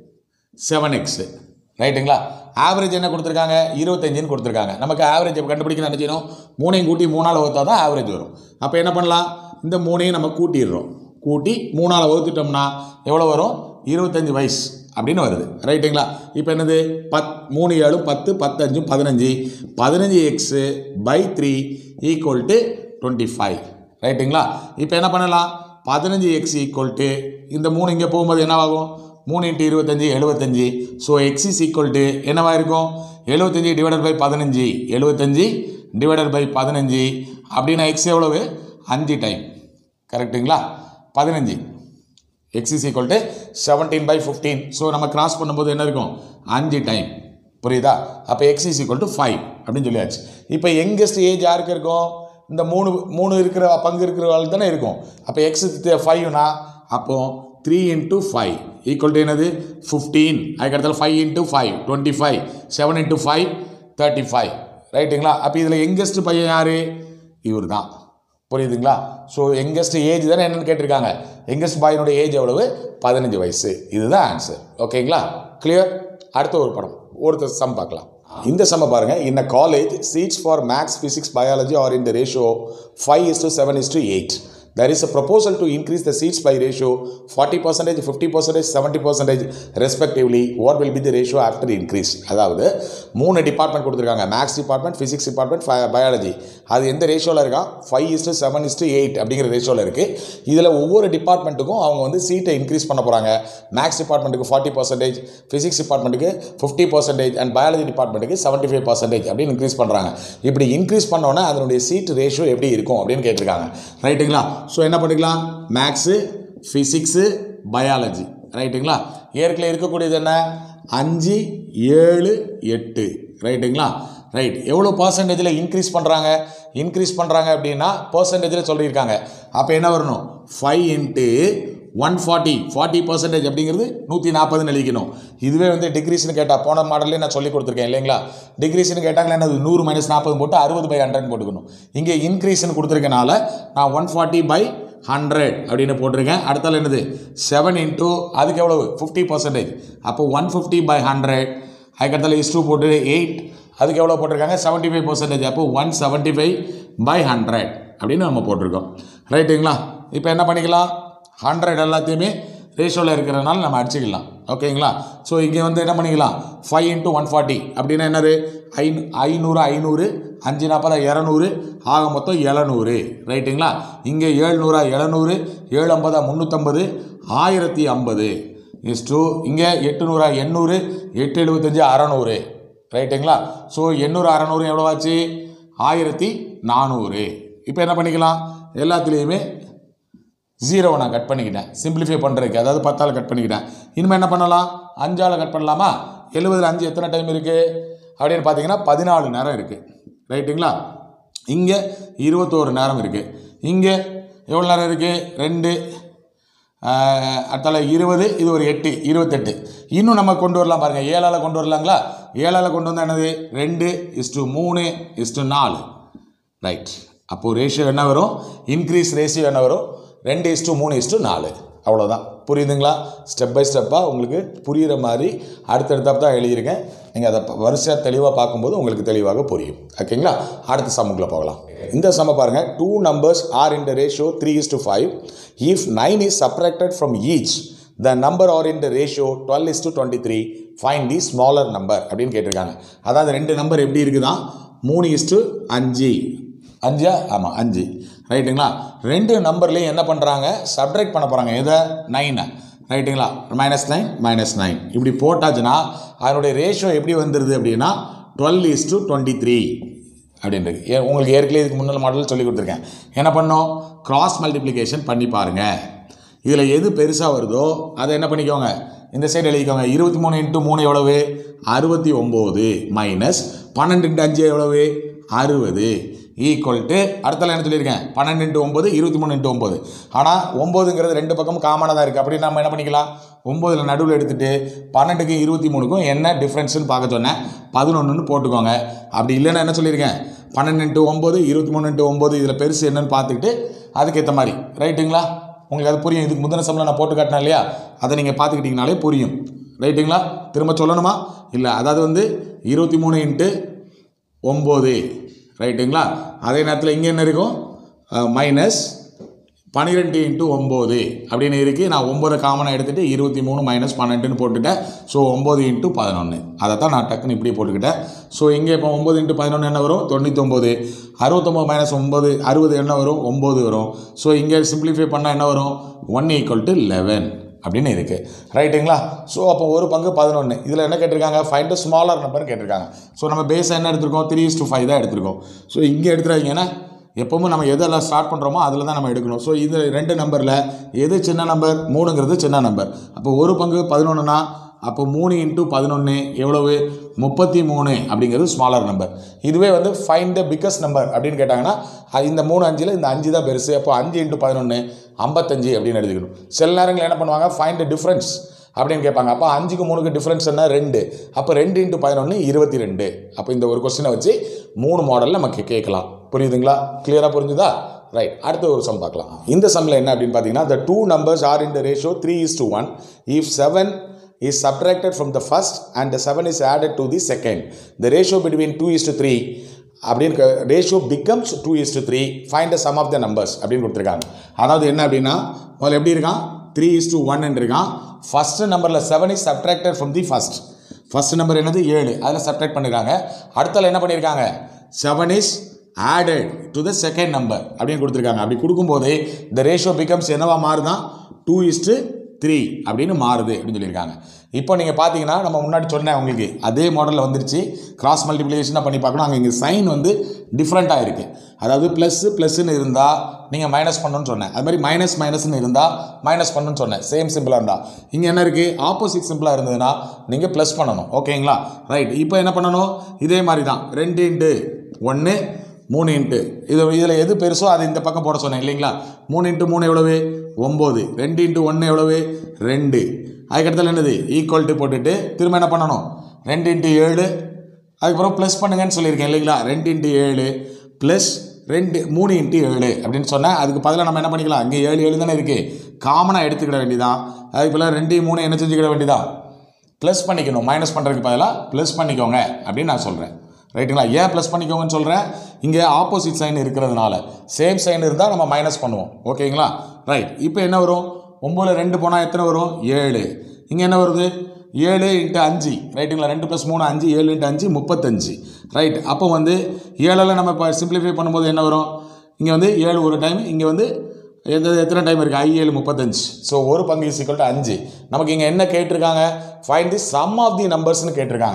seven X ரைட்டுங்களா ஆவரேஜ் என்ன கொடுத்துருக்காங்க இருபத்தஞ்சுன்னு கொடுத்துருக்காங்க நமக்கு ஆவரேஜ் கண்டுபிடிக்க என்ன செய்யணும் மூணையும் கூட்டி மூணால் வகுத்தா தான் ஆவரேஜ் வரும் அப்போ என்ன பண்ணலாம் இந்த மூணையும் நம்ம கூட்டிடுறோம் கூட்டி மூணால் வகுத்துட்டோம்னா எவ்வளோ வரும் இருபத்தஞ்சு வயசு அப்படின்னு வருது ரைட்டுங்களா இப்போ என்னது பத் மூணு ஏழு பத்து பத்தஞ்சு பதினஞ்சு பதினஞ்சு X by three equal to twenty five ரைட்டுங்களா இப்போ என்ன பண்ணலாம் பதினஞ்சு எக்ஸ் ஈக்குவல் டு இந்த மூணு இங்கே போகும்போது என்னவாகும் மூணு இன்ட்டு இருபத்தஞ்சி எழுபத்தஞ்சி so X is equal to என்னவா இருக்கும் எழுபத்தஞ்சி டிவைடட் பை பதினஞ்சு எழுபத்தஞ்சி டிவைடட் பை பதினஞ்சு அப்படின்னா எக்ஸ் எவ்வளவு அஞ்சு டைம் கரெக்ட்டுங்களா பதினஞ்சு X is equal to seventeen by fifteen so நம்ம கிராஸ் பண்ணும்போது என்ன இருக்கும் அஞ்சு டைம் புரியுதா அப்போ X is equal to five அப்படின்னு சொல்லியாச்சு இப்போ யங்கஸ்ட் ஏஜ் யாருக்கு இருக்கும் இந்த மூணு மூணு இருக்கிற பங்கு இருக்கிறவங்களுக்கு தானே இருக்கும் அப்போ எக்ஸ் ஃபைவ்னா அப்போ three into five equal to என்னது ஃபிஃப்டீன் அதுக்கடுத்தால five into five twenty five seven into five thirty five ரைட்டுங்களா அப்போ இதில் யங்கஸ்ட் பையன் யார் இவர் தான் புரியுதுங்களா ஸோ யங்கஸ்ட் ஏஜ் தானே என்னன்னு கேட்டிருக்காங்க யங்கஸ்ட் பாயினுடைய ஏஜ் எவ்வளவு பதினஞ்சு வயசு இதுதான் ஆன்சர் ஓகேங்களா கிளியர் அடுத்த ஒரு படம் ஒருத்தர் சம் பார்க்கலாம் இந்த சம்ம பாருங்க in a college seats for maths physics biology are in the ratio five is to seven is to eight there is a proposal to increase the seats by ratio 40 percentage 50 percentage 70 percentage respectively what will be the ratio after increase அதாவது மூணு department கொடுத்துருக்காங்க maths department physics department biology அது எந்த ரேஷியோவில் இருக்கா five is to seven is to eight அப்படிங்கிற ரேஷியோவில் இருக்குது இதில் ஒவ்வொரு டிபார்ட்மெண்ட்டுக்கும் அவங்க வந்து சீட்டை இன்க்ரீஸ் பண்ண போகிறாங்க மேக்ஸ் டிபார்ட்மெண்ட்டுக்கு ஃபார்ட்டி பர்சன்டேஜ் ஃபிசிக்ஸ் டிபார்ட்மெண்ட்டுக்கு ஃபிஃப்டி பர்சன்டேஜ் அண்ட் பயாலஜி டிபார்ட்மெண்ட்டுக்கு செவன்ட்டி ஃபைவ் பர்சன்டேஜ் அப்படின்னு இன்க்ரீஸ் பண்ணுறாங்க இப்படி இன்க்ரீஸ் பண்ணோன்னே அதனுடைய சீட் ரேஷியோ எப்படி இருக்கும் அப்படின்னு கேட்டிருக்காங்க ரைட்டுங்களா ஸோ என்ன பண்ணிக்கலாம் மேக்ஸு ஃபிசிக்ஸு பயாலஜி ரைட்டுங்களா ஏற்கனவே இருக்கக்கூடியது என்ன அஞ்சு ஏழு எட்டு ரைட்டுங்களா ரைட் எவ்வளோ பர்சன்டேஜில் இன்க்ரீஸ் பண்ணுறாங்க இன்க்ரீஸ் பண்ணுறாங்க அப்படின்னா பர்சன்டேஜில் சொல்லியிருக்காங்க அப்போ என்ன வரணும் five into one forty forty percentage அப்படிங்கிறது நூற்றி நாற்பதுன்னு எழுதிக்கணும் இதுவே வந்து டிகிரிஸ்னு கேட்டால் போன மாடல்லே நான் சொல்லி கொடுத்துருக்கேன் இல்லைங்களா டிகிரிஸ்னு கேட்டாங்களா என்னது நூறு மைனஸ் நாற்பது போட்டு அறுபது பை ஹண்ட்ரட் போட்டுக்கணும் இங்கே இன்க்ரீஸ்னு கொடுத்துருக்கனால நான் ஒன் ஃபார்ட்டி பை ஹண்ட்ரட் அப்படின்னு போட்டிருக்கேன் அடுத்தால என்னது செவன் இன்ட்டு அதுக்கு எவ்வளவு ஃபிஃப்டி பர்சன்டேஜ் அப்போ ஒன் ஃபிஃப்டி பை ஹண்ட்ரட் அதுக்கடுத்தால இஸ் டூ போட்டு எயிட் அதுக்கு எவ்வளோ போட்டிருக்காங்க செவன்ட்டி ஃபைவ் பர்சன்டேஜ் அப்போ one seventy five by hundred அப்படின்னு நம்ம போட்டிருக்கோம் ரைட்டுங்களா இப்போ என்ன பண்ணிக்கலாம் ஹண்ட்ரட் எல்லாத்தையுமே ரேஷியோவில் இருக்கிறதுனால நம்ம அடிச்சுக்கலாம் ஓகேங்களா ஸோ இங்கே வந்து என்ன பண்ணிக்கலாம் ஃபைவ் இன்ட்டு ஒன் ஃபார்ட்டி அப்படின்னா என்னது ஐநூ ஐநூறு ஐநூறு அஞ்சு நாற்பதா இரநூறு ஆக மொத்தம் எழுநூறு ரைட்டுங்களா இங்கே ஏழ்நூறா எழுநூறு ஏழு ஐம்பதா முந்நூற்றம்பது ஆயிரத்தி ஐம்பது இஸ் டூ இங்கே எட்டுநூறா எண்ணூறு எட்டு எழுபத்தஞ்சு அறநூறு ரைட்டுங்களா ஸோ எண்ணூறு அறநூறு எவ்வளோ ஆச்சு ஆயிரத்தி நானூறு இப்போ என்ன பண்ணிக்கலாம் எல்லாத்துலேயுமே ஜீரோவை நான் கட் பண்ணிக்கிட்டேன் சிம்பிளிஃபை பண்ணுறதுக்கு அதாவது பத்தால் கட் பண்ணிக்கிட்டேன் இனிமேல் என்ன பண்ணலாம் அஞ்சால் கட் பண்ணலாமா எழுபதில் அஞ்சு எத்தனை டைம் இருக்குது அப்படின்னு பார்த்தீங்கன்னா பதினாலு நேரம் இருக்குது ரைட்டுங்களா இங்கே இருபத்தோரு நேரம் இருக்குது இங்கே எவ்வளோ நேரம் இருக்குது ரெண்டு அடுத்தால இருபது இது ஒரு எட்டு இருபத்தெட்டு இன்னும் நம்ம கொண்டு வரலாம் பாருங்கள் ஏழால் கொண்டு வரலாங்களா ஏழால் கொண்டு வந்தால் என்னது ரெண்டு இஸ்டு மூணு இஸ்டு நாலு ரைட் அப்போது ரேஷியோ என்ன வரும் இன்க்ரீஸ் ரேஷியோ என்ன வரும் ரெண்டு இஸ்டு மூணு இஸ்டு நாலு அவ்வளோதான் புரியுதுங்களா ஸ்டெப் பை ஸ்டெப்பாக உங்களுக்கு புரிகிற மாதிரி அடுத்தடுத்தப்ப தான் எழுதியிருக்கேன் நீங்கள் அதை வரிசையாக தெளிவாக பார்க்கும்போது உங்களுக்கு தெளிவாக புரியும் ஓகேங்களா அடுத்த சம்முக்குள்ளே போகலாம் இந்த சம்ம பாருங்கள் two numbers are in the ratio three is to five if nine is subtracted from each the number are in the ratio twelve is to twenty three find the smaller number அப்படின்னு கேட்டிருக்காங்க அதாவது ரெண்டு number எப்படி இருக்குதான் மூணு is to அஞ்சு அஞ்சா ஆமாம் அஞ்சு ரைட்டுங்களா ரெண்டு நம்பர்லேயும் என்ன பண்ணுறாங்க சப்ட்ராக்ட் பண்ண போகிறாங்க எதை நைனை ரைட்டுங்களா மைனஸ் நைன் மைனஸ் நைன் இப்படி போட்டாச்சுன்னா அதனுடைய ரேஷியோ எப்படி வந்துடுது அப்படின்னா twelve is to twenty three அப்படின்றது ஏ உங்களுக்கு ஏற்கனவே இதுக்கு முன்னால் மாடல் சொல்லி கொடுத்துருக்கேன் என்ன பண்ணோம் கிராஸ் மல்டிப்ளிகேஷன் பண்ணி பாருங்கள் இதில் எது பெருசாக வருதோ அதை என்ன பண்ணிக்கோங்க இந்த சைடு எழுதிக்கோங்க இருபத்தி மூணு இன்ட்டு மூணு எவ்வளவு அறுபத்தி ஒம்பது மைனஸ் பன்னெண்டு இன்ட்டு அஞ்சு எவ்வளவு அறுபது ஈக்குவல் டு அடுத்தல என்ன சொல்லியிருக்கேன் பன்னெண்டு இன்ட்டு ஒம்பது இருபத்தி மூணு இன்ட்டு ஒம்பது ஆனால் ஒம்போதுங்கிறது ரெண்டு பக்கமும் காமனாக தான் இருக்குது அப்படி நம்ம என்ன பண்ணிக்கலாம் ஒம்போதில் நடுவில் எடுத்துகிட்டு பன்னெண்டுக்கும் இருபத்தி மூணுக்கும் என்ன டிஃப்ரென்ஸ்னு பார்க்க சொன்னேன் பதினொன்றுன்னு போட்டுக்கோங்க அப்படி இல்லைன்னா என்ன சொல்லியிருக்கேன் பன்னெண்டு இன்ட்டு ஒம்பது இருபத்தி மூணு இன்ட்டு ஒம்பது இதில் பெருசு என்னன்னு பார்த்துக்கிட்டு அதுக்கேற்ற மாதிரி ரைட்டுங்களா உங்களுக்கு அது புரியும் இதுக்கு முந்தின சம்பளம் நான் போட்டு காட்டினேன் இல்லையா அதை நீங்கள் பார்த்துக்கிட்டிங்கனாலே புரியும் ரைட்டுங்களா திரும்ப சொல்லணுமா இல்லை அதாவது வந்து இருபத்தி மூணு இன்ட்டு ஒம்பது ரைட்டுங்களா அதே நேரத்தில் இங்கே என்ன இருக்கும் மைனஸ் பன்னிரெண்டு இன்ட்டு ஒம்பது அப்படின்னு இருக்குது நான் ஒம்பது காமனாக எடுத்துகிட்டு இருபத்தி மூணு மைனஸ் பன்னெண்டுன்னு போட்டுட்டேன் ஸோ ஒம்பது இன்ட்டு பதினொன்று அதை தான் நான் டக்குன்னு இப்படி போட்டுக்கிட்டேன் ஸோ இங்கே இப்போ ஒம்பது இன்ட்டு பதினொன்று என்ன வரும் தொண்ணூத்தொம்பது அறுபத்தொம்பது மைனஸ் ஒம்பது அறுபது என்ன வரும் ஒம்பது வரும் ஸோ இங்கே சிம்பிளிஃபை பண்ணால் என்ன வரும் ஒன் ஈக்குவல் டு லெவன் அப்படின்னு இருக்குது ரைட்டுங்களா ஸோ அப்போ ஒரு பங்கு பதினொன்று இதில் என்ன கேட்டிருக்காங்க ஃபைண்ட் ஸ்மாலர் நம்பர் கேட்டிருக்காங்க ஸோ நம்ம பேஸ் என்ன எடுத்திருக்கோம் த்ரீ இஸ் டூ ஃபைவ் தான் எடுத்திருக்கோம் ஸோ இங்கே எடுத்துறாங்கன்னா எப்போவும் நம்ம எதெல்லாம் ஸ்டார்ட் பண்ணுறோமோ அதில் தான் நம்ம எடுக்கணும் ஸோ இது ரெண்டு நம்பரில் எது சின்ன நம்பர் மூணுங்கிறது சின்ன நம்பர் அப்போ ஒரு பங்கு பதினொன்றுனா அப்போ மூணு இன்ட்டு பதினொன்று எவ்வளவு முப்பத்தி மூணு அப்படிங்கிறது ஸ்மாலர் நம்பர் இதுவே வந்து ஃபைன் த பிக்கஸ்ட் நம்பர் அப்படின்னு கேட்டாங்கன்னா அது இந்த மூணு அஞ்சில் இந்த அஞ்சு தான் பெருசு அப்போ அஞ்சு இன்ட்டு பதினொன்று ஐம்பத்தஞ்சு அப்படின்னு எழுதிக்கணும் சில நேரங்களில் என்ன பண்ணுவாங்க ஃபைன் த டிஃப்ரென்ஸ் அப்படின்னு கேட்பாங்க அப்போ அஞ்சுக்கு மூணுக்கு டிஃப்ரென்ஸ் என்ன ரெண்டு அப்போ ரெண்டு இன்ட்டு பதினொன்று இருபத்தி ரெண்டு அப்போ இந்த ஒரு கொஸ்டினை வச்சு மூணு மாடல் நமக்கு கேட்கலாம் புரியுதுங்களா கிளியராக புரிஞ்சுதா ரைட் அடுத்த ஒரு சம் பார்க்கலாம் இந்த சம்மில் என்ன அப்படின்னு பார்த்தீங்கன்னா the two numbers are in the ratio three is to one if seven is subtracted from the first and the 7 is added to the second the ratio between 2 is to 3 அப்படின்னு ratio becomes two is to three find the sum of the numbers அப்படின்னு கொடுத்துருக்காங்க அதாவது என்ன அப்படின்னா முதல்ல எப்படி இருக்கான் three is to one இருக்கான் ஃபஸ்ட்டு நம்பரில் seven is subtracted from the first first number என்னது ஏழு அதில் சப்ட்ராக்ட் பண்ணியிருக்காங்க அடுத்தல என்ன பண்ணியிருக்காங்க seven is added to the second number அப்படின்னு கொடுத்துருக்காங்க அப்படி கொடுக்கும்போது இந்த ரேஷியோ பிகம்ஸ் என்னவா மாறுதான் டூ இஸ்ட்டு த்ரீ அப்படின்னு மாறுது அப்படின்னு சொல்லியிருக்காங்க இப்போ நீங்கள் பார்த்தீங்கன்னா நம்ம முன்னாடி சொன்னேன் உங்களுக்கு அதே மாடலில் வந்துருச்சு கிராஸ் மல்டிப்ளிகேஷனாக பண்ணி பார்க்கணும் அங்கே இங்கே சைன் வந்து டிஃப்ரெண்ட்டாக இருக்குது அதாவது ப்ளஸ்ஸு ப்ளஸ்ன்னு இருந்தால் நீங்கள் மைனஸ் பண்ணணும்னு சொன்னேன் அது மாதிரி மைனஸ் மைனஸ்னு இருந்தால் மைனஸ் பண்ணணும்னு சொன்னேன் சேம் சிம்பிளாக இருந்தால் இங்கே என்ன இருக்குது ஆப்போசிட் சிம்பிளாக இருந்ததுன்னா நீங்கள் ப்ளஸ் பண்ணணும் ஓகேங்களா ரைட் இப்போ என்ன பண்ணணும் இதே மாதிரி தான் ரெண்டு இன்ட்டு ஒன்று மூணு இன்ட்டு இது இதில் எது பெருசோ அது இந்த பக்கம் போட சொன்னேன் இல்லைங்களா மூணு இன்ட்டு மூணு எவ்வளவு ஒம்பது ரெண்டு இன்ட்டு ஒன்று எவ்வளவு ரெண்டு அதுக்கடுத்தல என்னது ஈக்குவல் டு போட்டுட்டு திரும்ப என்ன பண்ணணும் ரெண்டு இன்ட்டு ஏழு அதுக்கப்புறம் ப்ளஸ் பண்ணுங்கன்னு சொல்லியிருக்கேன் இல்லைங்களா ரெண்டு இன்ட்டு ஏழு ப்ளஸ் ரெண்டு மூணு இன்ட்டு ஏழு அப்படின்னு சொன்னால் அதுக்கு பதிலாக நம்ம என்ன பண்ணிக்கலாம் இங்கே ஏழு ஏழு தானே இருக்குது காமனாக எடுத்துக்கிட வேண்டியதான் அதுக்கு பதிலாக ரெண்டு மூணு என்ன செஞ்சுக்கிட வேண்டியதான் ப்ளஸ் பண்ணிக்கணும் மைனஸ் பண்ணுறதுக்கு பதிலாக ப்ளஸ் பண்ணிக்கோங்க அப்படின்னு நான் சொல்கிறேன் ரைட்டுங்களா ஏன் ப்ளஸ் பண்ணிக்கோங்கன்னு சொல்கிறேன் இங்கே ஆப்போசிட் சைன் இருக்கிறதுனால சேம் சைன் இருந்தால் நம்ம மைனஸ் பண்ணுவோம் ஓகேங்களா ரைட் இப்போ என்ன வரும் ஒம்போதில் ரெண்டு போனால் எத்தனை வரும் ஏழு இங்கே என்ன வருது ஏழு இன்ட்டு அஞ்சு ரைட்டுங்களா ரெண்டு ப்ளஸ் மூணு அஞ்சு ஏழு இன்ட்டு அஞ்சு முப்பத்தஞ்சு ரைட் அப்போ வந்து ஏழில் நம்ம இப்போ சிம்பிளிஃபை பண்ணும்போது என்ன வரும் இங்கே வந்து ஏழு ஒரு டைம் இங்கே வந்து எந்த எத்தனை டைம் இருக்குது ஐ ஏழு முப்பத்தஞ்சு ஸோ ஒரு பங்கு இஸ் ஈக்குவல் டு அஞ்சு நமக்கு இங்கே என்ன கேட்டிருக்காங்க find the sum of the நம்பர்ஸ்னு கேட்டிருக்காங்க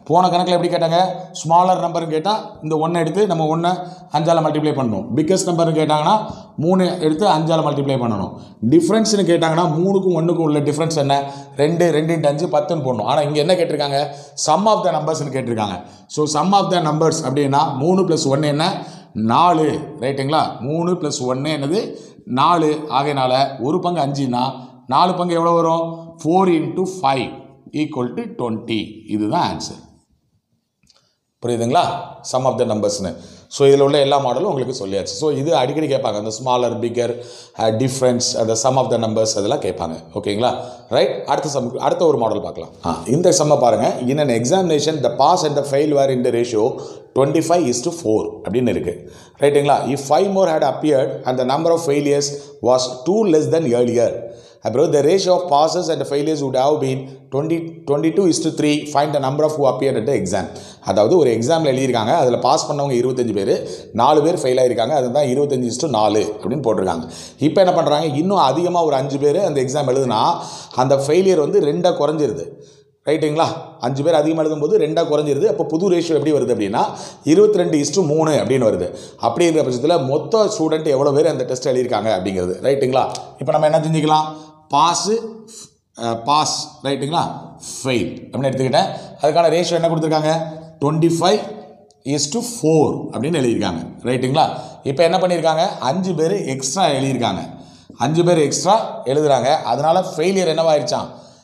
போன கணக்கில் எப்படி கேட்டாங்க ஸ்மாலர் நம்பர்னு கேட்டால் இந்த ஒன்றை எடுத்து நம்ம ஒன்றை அஞ்சால் மல்டிப்ளை பண்ணணும் பிக்கஸ்ட் நம்பர்னு கேட்டாங்கன்னா மூணு எடுத்து அஞ்சால் மல்டிப்ளை பண்ணணும் டிஃப்ரென்ஸ்னு கேட்டாங்கன்னா மூணுக்கும் ஒன்றுக்கும் உள்ள டிஃப்ரென்ஸ் என்ன ரெண்டு ரெண்டு இன்ட்டு அஞ்சு பத்துன்னு போடணும் ஆனால் இங்கே என்ன கேட்டிருக்காங்க சம் ஆஃப் த நம்பர்ஸ்னு கேட்டிருக்காங்க so sum of the numbers அப்படின்னா மூணு ப்ளஸ் ஒன்று என்ன நாலு ரைட்டுங்களா மூணு ப்ளஸ் ஒன்று என்னது நாலு ஆகையினால ஒரு பங்கு அஞ்சுனா நாலு பங்கு எவ்வளோ வரும் four into five equal to twenty இதுதான் ஆன்சர் புரியுதுங்களா சம் ஆஃப் த நம்பர்ஸ்னு ஸோ இதில் உள்ள எல்லா மாடலும் உங்களுக்கு சொல்லியாச்சு ஸோ இது அடிக்கடி கேட்பாங்க அந்த ஸ்மாலர் பிக்கர் டிஃப்ரென்ஸ் அந்த சம் ஆஃப் த நம்பர்ஸ் அதெல்லாம் கேட்பாங்க ஓகேங்களா ரைட் அடுத்த சம் அடுத்த ஒரு மாடல் பார்க்கலாம் ஆ இந்த சம்மை பாருங்கள் in an examination the pass and the fail were in the ratio twenty five is to four அப்படின்னு இருக்குது ரைட்டுங்களா if five more had appeared and the number of failures was two less then earlier அப்புறம் the ratio of passes and failures would have been twenty twenty two is to three find the number of who appear at exam அதாவது ஒரு எக்ஸாமில் எழுதியிருக்காங்க அதில் pass பண்ணவங்க இருபத்தஞ்சு பேர் நாலு பேர் ஃபெயில் ஆயிருக்காங்க அதுதான் இருபத்தஞ்சு இஸ்டு நாலு அப்படின்னு போட்டிருக்காங்க இப்போ என்ன பண்ணுறாங்க இன்னும் அதிகமாக ஒரு அஞ்சு பேர் அந்த எக்ஸாம் எழுதுனா அந்த ஃபெயிலியர் வந்து ரெண்டாக குறைஞ்சிருது ரைட்டுங்களா அஞ்சு பேர் அதிகமாக எழுதும்போது ரெண்டாக குறைஞ்சிருது அப்போ புது ரேஷியோ எப்படி வருது அப்படின்னா இருபத்தி ரெண்டு இஸ்டு மூணு அப்படின்னு வருது அப்படி இருக்கிற பட்சத்தில் மொத்த ஸ்டூடெண்ட் எவ்வளோ பேர் அந்த டெஸ்ட் எழுதியிருக்காங்க அப்படிங்கிறது ரைட்டுங்களா இப்போ நம்ம என்ன செஞ்சுக்கலாம் பாஸு பாஸ் ரைட்டுங்களா ஃபெயில் அப்படின்னு எடுத்துக்கிட்டேன் அதுக்கான ரேஷியோ என்ன கொடுத்துருக்காங்க twenty five is to four அப்படின்னு எழுதியிருக்காங்க ரைட்டுங்களா இப்போ என்ன பண்ணியிருக்காங்க அஞ்சு பேர் எக்ஸ்ட்ரா எழுதியிருக்காங்க அஞ்சு பேர் எக்ஸ்ட்ரா எழுதுறாங்க அதனால ஃபெயிலியர் என்னவாயிருச்சான்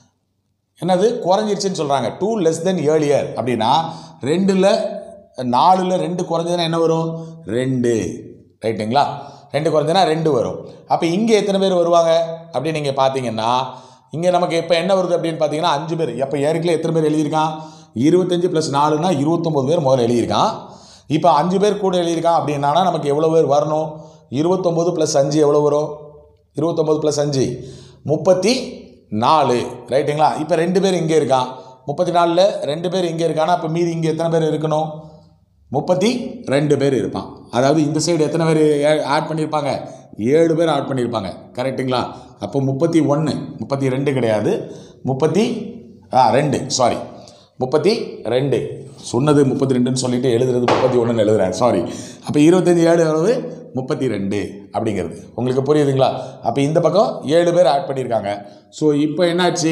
என்னது குறைஞ்சிருச்சுன்னு சொல்கிறாங்க டூ லெஸ் தென் ஏர்லியர் அப்படின்னா ரெண்டில் நாலில் ரெண்டு குறைஞ்சதுன்னா என்ன வரும் ரெண்டு ரைட்டுங்களா ரெண்டு குறைஞ்சதுன்னா ரெண்டு வரும் அப்போ இங்கே எத்தனை பேர் வருவாங்க அப்படின்னு நீங்கள் பார்த்தீங்கன்னா இங்கே நமக்கு இப்போ என்ன வருது அப்படின்னு பார்த்தீங்கன்னா அஞ்சு பேர் எப்போ ஏற்கனவே எத்தனை பேர் எழுதியிருக்கான் இருபத்தஞ்சு ப்ளஸ் நாலுனா இருபத்தொம்போது பேர் முதல்ல எழுதியிருக்கான் இப்போ அஞ்சு பேர் கூட எழுதியிருக்கான் அப்படின்னா நமக்கு எவ்வளோ பேர் வரணும் இருபத்தொம்போது ப்ளஸ் அஞ்சு எவ்வளோ வரும் இருபத்தொம்போது ப்ளஸ் அஞ்சு முப்பத்தி நாலு ரைட்டுங்களா இப்போ ரெண்டு பேர் இங்கே இருக்கான் முப்பத்தி நாலில் ரெண்டு பேர் இங்கே இருக்கானா அப்போ மீதி இங்கே எத்தனை பேர் இருக்கணும் முப்பத்தி ரெண்டு பேர் இருப்பான் அதாவது இந்த சைடு எத்தனை பேர் ஆட் பண்ணியிருப்பாங்க ஏழு பேர் ஆட் பண்ணியிருப்பாங்க கரெக்ட்டுங்களா அப்போ முப்பத்தி ஒன்று முப்பத்தி ரெண்டு கிடையாது முப்பத்தி ஆ ரெண்டு சாரி முப்பத்தி ரெண்டு சொன்னது முப்பத்தி ரெண்டுன்னு சொல்லிட்டு எழுதுறது முப்பத்தி ஒன்றுன்னு எழுதுறேன் சாரி அப்போ இருபத்தஞ்சி ஏழு எவ்வளவு முப்பத்தி ரெண்டு அப்படிங்கிறது உங்களுக்கு புரியுதுங்களா அப்போ இந்த பக்கம் ஏழு பேர் ஆட் பண்ணியிருக்காங்க ஸோ இப்போ என்னாச்சு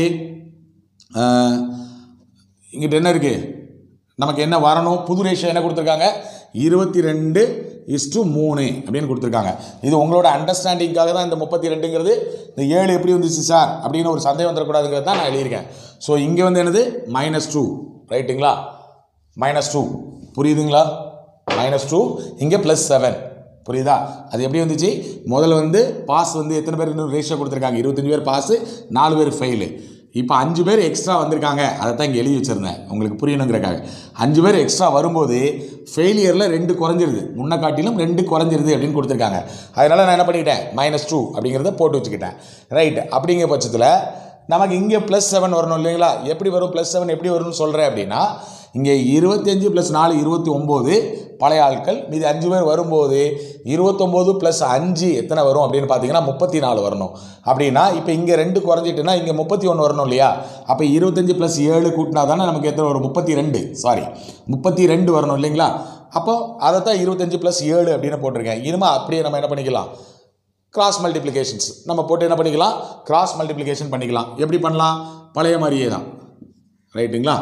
ஆஹ், இங்கிட்ட என்ன இருக்குது நமக்கு என்ன வரணும் புது ரேஷியோ என்ன கொடுத்துருக்காங்க இருபத்தி ரெண்டு இஸ்டு மூணு அப்படின்னு கொடுத்துருக்காங்க இது உங்களோட அண்டர்ஸ்டாண்டிங்காக தான் இந்த முப்பத்தி ரெண்டுங்கிறது இந்த ஏழு எப்படி வந்துச்சு சார் அப்படின்னு ஒரு சந்தேகம் வந்துடக்கூடாதுங்கிறது தான் நான் எழுதியிருக்கேன் ஸோ இங்கே வந்து என்னது மைனஸ் டூ ரைட்டுங்களா மைனஸ் டூ புரியுதுங்களா மைனஸ் டூ இங்கே ப்ளஸ் செவன் புரியுதா அது எப்படி வந்துச்சு முதல்ல வந்து பாஸ் வந்து எத்தனை பேர் இன்னும் ரேஷியோ கொடுத்துருக்காங்க இருபத்தஞ்சு பேர் பாஸு நாலு பேர் ஃபெயிலு இப்போ அஞ்சு பேர் எக்ஸ்ட்ரா வந்திருக்காங்க அதை தான் இங்கே எழுதி வச்சுருந்தேன் உங்களுக்கு புரியணுங்கிறக்காக அஞ்சு பேர் எக்ஸ்ட்ரா வரும்போது ஃபெயிலியரில் ரெண்டு குறைஞ்சிருது முன்ன காட்டிலும் ரெண்டு குறைஞ்சிருது அப்படின்னு கொடுத்துருக்காங்க அதனால் நான் என்ன பண்ணிக்கிட்டேன் மைனஸ் டூ அப்படிங்கிறத போட்டு வச்சுக்கிட்டேன் ரைட் அப்படிங்கிற பட்சத்தில் நமக்கு இங்கே ப்ளஸ் செவன் வரணும் இல்லைங்களா எப்படி வரும் ப்ளஸ் செவன் எப்படி வரும்னு சொல்கிறேன் அப்படின்னா இங்கே இருபத்தஞ்சு ப்ளஸ் நாலு இருபத்தி ஒம்பது பழைய ஆட்கள் மீதி அஞ்சு பேர் வரும்போது இருபத்தொம்போது ப்ளஸ் அஞ்சு எத்தனை வரும் அப்படின்னு பார்த்தீங்கன்னா முப்பத்தி நாலு வரணும் அப்படின்னா இப்போ இங்கே ரெண்டு குறைஞ்சிட்டுனா இங்கே முப்பத்தி ஒன்று வரணும் இல்லையா அப்போ இருபத்தஞ்சு ப்ளஸ் ஏழு கூட்டினா தானே நமக்கு எத்தனை வரும் முப்பத்தி ரெண்டு சாரி முப்பத்தி ரெண்டு வரணும் இல்லைங்களா அப்போ அதை தான் இருபத்தஞ்சு ப்ளஸ் ஏழு அப்படின்னு போட்டிருக்கேன் இனிமே அப்படியே நம்ம என்ன பண்ணிக்கலாம் கிராஸ் மல்டிப்ளிகேஷன்ஸ் நம்ம போட்டு என்ன பண்ணிக்கலாம் கிராஸ் மல்டிப்ளிகேஷன் பண்ணிக்கலாம் எப்படி பண்ணலாம் பழைய மாதிரியே தான் ரைட்டுங்களா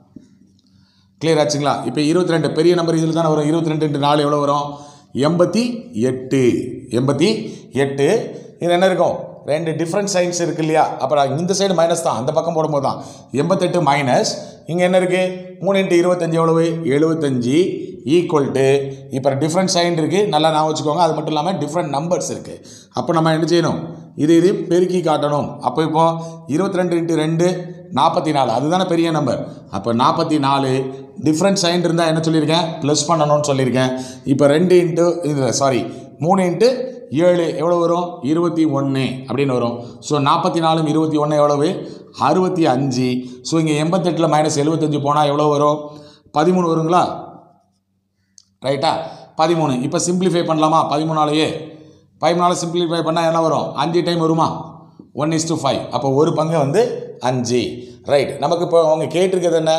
கிளியர் ஆச்சுங்களா இப்போ இருபத்தி ரெண்டு பெரிய நம்பர் இதில் தானே வரும் இருபத்தி ரெண்டு இன்ட்டு நாலு எவ்வளோ வரும் எண்பத்தி எட்டு எண்பத்தி எட்டு இது என்ன இருக்கும் ரெண்டு டிஃப்ரெண்ட் சைன்ஸ் இருக்கு இல்லையா அப்புறம் இந்த சைடு மைனஸ் தான் அந்த பக்கம் போடும்போது தான் எண்பத்தெட்டு மைனஸ் இங்கே என்ன இருக்குது மூணு இன்ட்டு இருபத்தஞ்சி எவ்வளவு எழுபத்தஞ்சி ஈக்குவல் டு இப்போ டிஃப்ரெண்ட் சைன் இருக்குது நல்லா நான் வச்சுக்கோங்க அது மட்டும் இல்லாமல் டிஃப்ரெண்ட் நம்பர்ஸ் இருக்குது அப்போ நம்ம என்ன செய்யணும் இது இது பெருக்கி காட்டணும் அப்போ இப்போ இருபத்தி ரெண்டு இன்ட்டு ரெண்டு நாற்பத்தி நாலு அதுதானே பெரிய நம்பர் அப்போ நாற்பத்தி நாலு டிஃப்ரெண்ட் சைன் இருந்தால் என்ன சொல்லியிருக்கேன் ப்ளஸ் பண்ணணும்னு சொல்லியிருக்கேன் இப்போ ரெண்டு இன்ட்டு இது சாரி மூணு இன்ட்டு ஏழு எவ்வளோ வரும் இருபத்தி ஒன்று அப்படின்னு வரும் ஸோ நாற்பத்தி நாலும் இருபத்தி ஒன்று எவ்வளவு அறுபத்தி அஞ்சு ஸோ இங்கே எண்பத்தெட்டில் மைனஸ் எழுபத்தஞ்சு போனால் எவ்வளோ வரும் பதிமூணு வருங்களா ரைட்டா பதிமூணு இப்போ சிம்பிளிஃபை பண்ணலாமா பதிமூணாலேயே பதிமூணால் சிம்பிளிஃபை பண்ணால் என்ன வரும் அஞ்சு டைம் வருமா ஒன் இஸ் டு ஃபைவ் அப்போ ஒரு பங்கு வந்து அஞ்சு ரைட் நமக்கு இப்போ அவங்க கேட்டிருக்கிறது என்ன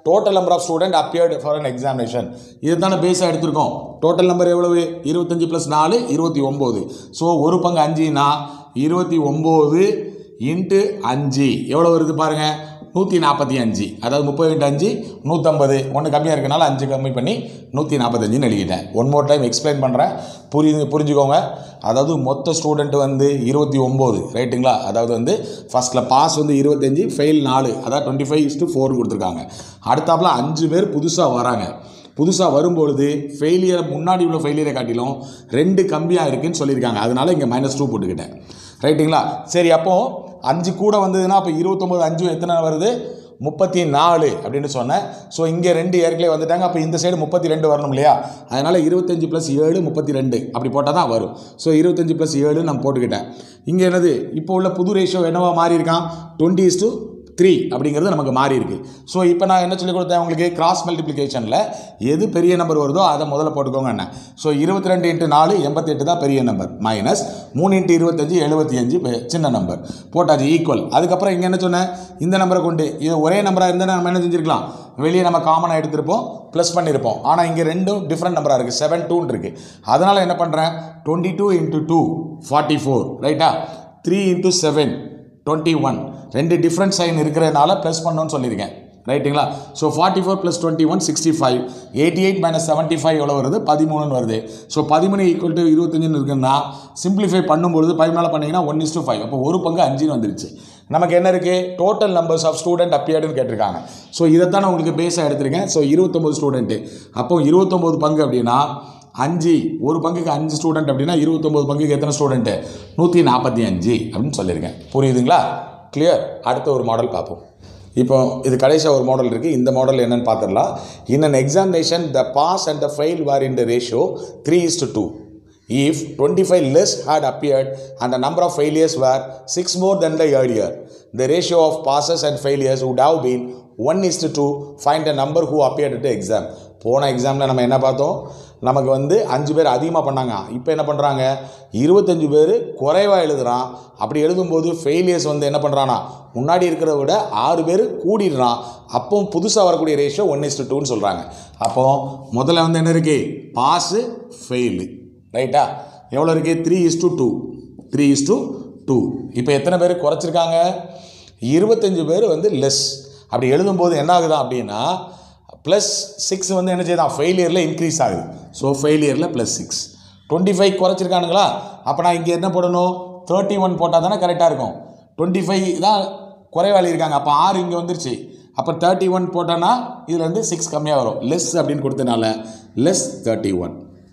total number of student appeared for an examination இது தானே பேஸாக எடுத்திருக்கோம் டோட்டல் நம்பர் எவ்வளவு இருபத்தஞ்சி ப்ளஸ் நாலு இருபத்தி ஒம்பது ஸோ ஒரு பங்கு அஞ்சுனா இருபத்தி ஒம்பது இன்ட்டு அஞ்சு எவ்வளோ வருது பாருங்கள் நூற்றி நாற்பத்தி அஞ்சு அதாவது முப்பது இன்ட்டு அஞ்சு நூற்றம்பது ஒன்று கம்மியாக இருக்கனால அஞ்சு கம்மி பண்ணி நூற்றி நாற்பத்தஞ்சுன்னு எழுதிட்டேன் ஒன் மோர் டைம் எக்ஸ்பிளைன் பண்ணுறேன் புரியுது புரிஞ்சுக்கோங்க அதாவது மொத்த ஸ்டூடெண்ட் வந்து இருபத்தி ஒம்பது ரைட்டுங்களா அதாவது வந்து ஃபஸ்ட்டில் பாஸ் வந்து இருபத்தஞ்சி ஃபெயில் நாலு அதாவது டுவெண்ட்டி ஃபைவ் இஸ்ட்டு ஃபோர் கொடுத்துருக்காங்க அடுத்தாப்புல அஞ்சு பேர் புதுசாக வராங்க புதுசாக வரும்பொழுது ஃபெயிலியர் முன்னாடி உள்ள ஃபெயிலியரை காட்டிலும் ரெண்டு கம்மியாக இருக்குன்னு சொல்லியிருக்காங்க அதனால இங்கே மைனஸ் டூ போட்டுக்கிட்டேன் ரைட்டுங்களா சரி அப்போது அஞ்சு கூட வந்ததுன்னா அப்போ இருபத்தொம்போது அஞ்சு எத்தனை வருது முப்பத்தி நாலு அப்படின்னு சொன்னேன் ஸோ இங்கே ரெண்டு ஏற்கனவே வந்துட்டாங்க அப்போ இந்த சைடு முப்பத்தி ரெண்டு வரணும் இல்லையா அதனால் இருபத்தஞ்சி ப்ளஸ் ஏழு முப்பத்தி ரெண்டு அப்படி போட்டால் தான் வரும் ஸோ இருபத்தஞ்சி ப்ளஸ் ஏழு நான் போட்டுக்கிட்டேன் இங்கே என்னது இப்போ உள்ள புது ரேஷியோ என்னவா மாறி இருக்கான் டுவெண்ட்டி இஸ் டு த்ரீ அப்படிங்கிறது நமக்கு மாறி இருக்கு ஸோ இப்போ நான் என்ன சொல்லி கொடுத்தேன் உங்களுக்கு கிராஸ் மல்டிப்ளிகேஷனில் எது பெரிய நம்பர் வருதோ அதை முதல்ல போட்டுக்கோங்க என்ன ஸோ இருபத்தி ரெண்டு இன்ட்டு நாலு எண்பத்தெட்டு தான் பெரிய நம்பர் மைனஸ் மூணு இன்ட்டு இருபத்தஞ்சு எழுபத்தி அஞ்சு பெ- சின்ன நம்பர் போட்டாச்சு ஈக்குவல் அதுக்கப்புறம் இங்கே என்ன சொன்னேன் இந்த நம்பரை கொண்டு இது ஒரே நம்பராக இருந்தால் நம்ம என்ன செஞ்சுருக்கலாம் வெளியே நம்ம காமனாக எடுத்திருப்போம் ப்ளஸ் பண்ணியிருப்போம் ஆனால் இங்கே ரெண்டும் டிஃப்ரெண்ட் நம்பராக இருக்குது செவன் டூன்னு இருக்குது அதனால் என்ன பண்ணுறேன் twenty two into two forty four ரைட்டா three into seven twenty one ரெண்டு டிஃப்ரெண்ட் சைன் இருக்கிறதுனால ப்ளஸ் பண்ணணும்னு சொல்லியிருக்கேன் ரைட்டுங்களா so forty four plus twenty one sixty five eighty eight minus seventy five எவ்வளோ வருது பதிமூணுன்னு வருது ஸோ பதிமூணு ஈக்குவல் டு இருபத்தஞ்சுன்னு இருக்குன்னா சிம்பிளிஃபை பண்ணும்பொழுது பதினாலு பண்ணீங்கன்னா ஒன் இஸ் டு ஃபைவ் அப்போ ஒரு பங்கு அஞ்சுன்னு வந்துருச்சு நமக்கு என்ன இருக்குது டோட்டல் நம்பர்ஸ் ஆஃப் ஸ்டூடெண்ட் அப்பியர்டுன்னு கேட்டிருக்காங்க ஸோ இதைத்தான் நான் உங்களுக்கு பேஸாக எடுத்திருக்கேன் ஸோ இருபத்தொம்பது ஸ்டூடெண்ட்டு அப்போ இருபத்தொம்பது பங்கு அப்படின்னா அஞ்சு ஒரு பங்குக்கு அஞ்சு ஸ்டூடெண்ட் அப்படின்னா இருபத்தொம்பது பங்குக்கு எத்தனை ஸ்டூடெண்ட்டு நூற்றி நாற்பத்தி அஞ்சு அப்படின்னு சொல்லியிருக்கேன் புரியுதுங்களா கிளியர் அடுத்த ஒரு மாடல் பார்ப்போம் இப்போ இது கடைசியாக ஒரு மாடல் இருக்குது இந்த மாடல் என்னன்னு பார்த்துடலாம் in an examination the pass and the fail were in the ratio three is to two if 25 less had appeared and the number of failures were 6 more than the earlier the ratio of passes and failures would have been 1 is to 2 find a number who appeared at the exam போன எக்ஸாமில் நம்ம என்ன பார்த்தோம் நமக்கு வந்து அஞ்சு பேர் அதிகமாக பண்ணாங்க இப்போ என்ன பண்ணுறாங்க இருபத்தஞ்சு பேர் குறைவாக எழுதுறான் அப்படி எழுதும்போது ஃபெயிலியர்ஸ் வந்து என்ன பண்ணுறானா முன்னாடி இருக்கிறத விட ஆறு பேர் கூடிடுறான் அப்போ புதுசாக வரக்கூடிய ரேஷியோ ஒன் இஸ் டு டூன்னு சொல்கிறாங்க அப்போ முதல்ல வந்து என்ன இருக்குது பாஸு ஃபெயிலு ரைட்டா எவ்வளோ இருக்கு three is to two three is to two இப்போ எத்தனை பேர் குறைச்சிருக்காங்க இருபத்தஞ்சு பேர் வந்து லெஸ் அப்படி எழுதும்போது என்ன ஆகுதா அப்படின்னா ப்ளஸ் சிக்ஸ் வந்து என்ன செய்யுதான் ஃபெயிலியரில் இன்க்ரீஸ் ஆகுது ஸோ ஃபெயிலியரில் ப்ளஸ் சிக்ஸ் டுவெண்ட்டி ஃபைவ் குறைச்சிருக்கானுங்களா அப்போ நான் இங்கே என்ன போடணும் தேர்ட்டி ஒன் போட்டால் தானே கரெக்டாக இருக்கும் டுவெண்ட்டி ஃபைவ் தான் குறைவாளி இருக்காங்க அப்போ ஆறு இங்கே வந்துருச்சு அப்போ தேர்ட்டி ஒன் போட்டோன்னா இதில் வந்து சிக்ஸ் கம்மியாக வரும் லெஸ் அப்படின்னு கொடுத்தனால லெஸ் தேர்ட்டி ஒன்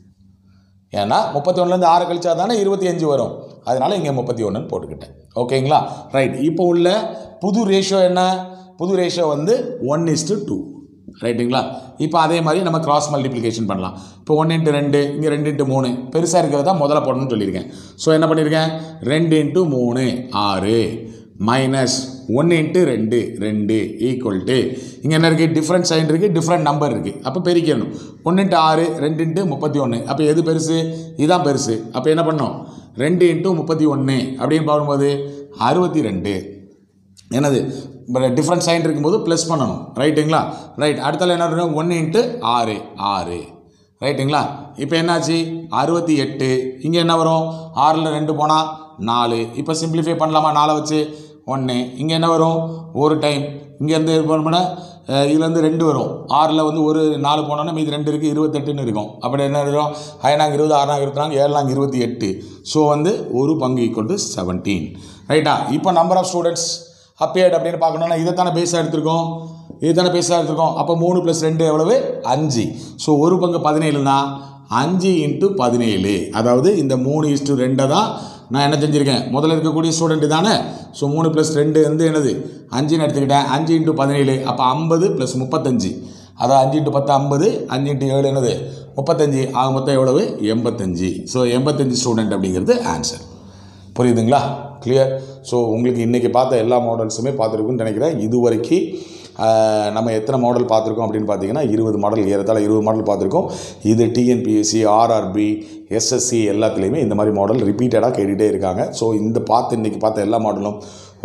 ஏன்னா முப்பத்தி ஒன்றுலேருந்து ஆறு கழிச்சா தானே இருபத்தி அஞ்சு வரும் அதனால இங்கே முப்பத்தி ஒன்றுன்னு போட்டுக்கிட்டேன் ஓகேங்களா ரைட் இப்போ உள்ள புது ரேஷியோ என்ன புது ரேஷியோ வந்து ஒன் இஸ்டு டூ ரைட்டுங்களா இப்போ அதே மாதிரி நம்ம கிராஸ் மல்டிப்ளிகேஷன் பண்ணலாம் இப்போ ஒன் இன்ட்டு ரெண்டு இங்கே ரெண்டு இன்ட்டு மூணு பெருசாக இருக்கிறது தான் முதல்ல போடணும்னு சொல்லியிருக்கேன் ஸோ என்ன பண்ணியிருக்கேன் ரெண்டு இன்ட்டு மூணு ஆறு மைனஸ் ஒன்று இன்ட்டு ரெண்டு ரெண்டு ஈக்குவல் டு இங்கே என்ன இருக்குது டிஃப்ரெண்ட் சைன் இருக்குது டிஃப்ரெண்ட் நம்பர் இருக்குது அப்போ பெருக்கணும் ஒன்று இன்ட்டு ஆறு ரெண்டு இன்ட்டு முப்பத்தி ஒன்று அப்போ எது பெருசு இதுதான் பெருசு அப்போ என்ன பண்ணோம் ரெண்டு இன்ட்டு முப்பத்தி ஒன்று அப்படின்னு பார்க்கும்போது அறுபத்தி ரெண்டு என்னது டிஃப்ரெண்ட் சைன் இருக்கும்போது ப்ளஸ் பண்ணணும் ரைட்டுங்களா ரைட் அடுத்தால என்ன பண்ணணும் ஒன்று இன்ட்டு ஆறு ஆறு ரைட்டுங்களா இப்போ என்னாச்சு அறுபத்தி எட்டு இங்கே என்ன வரும் ஆறில் ரெண்டு போனால் நாலு இப்போ சிம்பிளிஃபை பண்ணலாமா நாலை வச்சு ஒன்று இங்கே என்ன வரும் ஒரு டைம் இங்கேருந்து பண்ணோம்னா இதுலேருந்து ரெண்டு வரும் ஆறில் வந்து ஒரு நாலு போனோன்னா மீதி ரெண்டு இருக்குது இருபத்தெட்டுன்னு இருக்கும் அப்படி என்ன இருக்கும் ஐநாங்க இருபது ஆறாங்க இருபத்தி நாலு ஏழாங்க இருபத்தி எட்டு ஸோ வந்து ஒரு பங்கு ஈக்குவல் டு செவன்டீன் ரைட்டா இப்போ நம்பர் ஆஃப் ஸ்டூடெண்ட்ஸ் அப்பியர்ட் அப்படின்னு பார்க்கணுன்னா இதை தானே பேஸாக எடுத்திருக்கோம் இது தானே பேஸாக எடுத்திருக்கோம் அப்போ மூணு ப்ளஸ் ரெண்டு எவ்வளவு அஞ்சு ஸோ ஒரு பங்கு பதினேழுனா அஞ்சு இன்ட்டு பதினேழு அதாவது இந்த மூணு இஸ்ட்டு ரெண்டை தான் நான் என்ன செஞ்சுருக்கேன் முதல்ல இருக்கக்கூடிய ஸ்டூடெண்ட் தானே ஸோ மூணு ப்ளஸ் ரெண்டு வந்து என்னது அஞ்சுன்னு எடுத்துக்கிட்டேன் அஞ்சு இன்ட்டு பதினேழு அப்போ ஐம்பது ப்ளஸ் முப்பத்தஞ்சு அதான் அஞ்சு இன்ட்டு பத்து ஐம்பது அஞ்சு இன்ட்டு ஏழு என்னது முப்பத்தஞ்சு ஆக மொத்தம் எவ்வளவு எண்பத்தஞ்சு ஸோ எண்பத்தஞ்சு ஸ்டூடெண்ட் அப்படிங்கிறது ஆன்சர் புரியுதுங்களா கிளியர் ஸோ உங்களுக்கு இன்றைக்கி பார்த்த எல்லா மாடல்ஸுமே பார்த்துருக்குன்னு நினைக்கிறேன் இது வரைக்கும் ஆஹ், நம்ம எத்தனை மாடல் பார்த்துருக்கோம் அப்படின்னு பார்த்தீங்கன்னா இருபது மாடல் ஏறத்தாழ இருபது மாடல் பார்த்துருக்கோம் இது டிஎன்பிஎஸ்சி ஆர்ஆர்பி எஸ்எஸ்சி எல்லாத்துலேயுமே இந்த மாதிரி மாடல் ரிப்பீட்டடாக கேட்டுகிட்டே இருக்காங்க ஸோ இந்த பார்த்து இன்றைக்கி பார்த்த எல்லா மாடலும்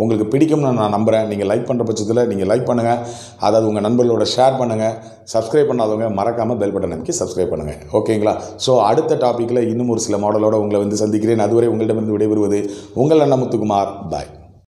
உங்களுக்கு பிடிக்கும்னு நான் நம்புகிறேன் நீங்கள் லைக் பண்ணுற பட்சத்தில் நீங்கள் லைக் பண்ணுங்கள் அதாவது உங்கள் நண்பர்களோட ஷேர் பண்ணுங்கள் சப்ஸ்கிரைப் பண்ணாதவங்க மறக்காமல் பெல் பட்டன் அமைக்கி சப்ஸ்கிரைப் பண்ணுங்கள் ஓகேங்களா ஸோ அடுத்த டாப்பிக்கில் இன்னும் ஒரு சில மாடலோட உங்களை வந்து சந்திக்கிறேன் அதுவரை உங்களிடமிருந்து விடைபெறுவது உங்கள் அண்ணன் முத்துக்குமார் பாய்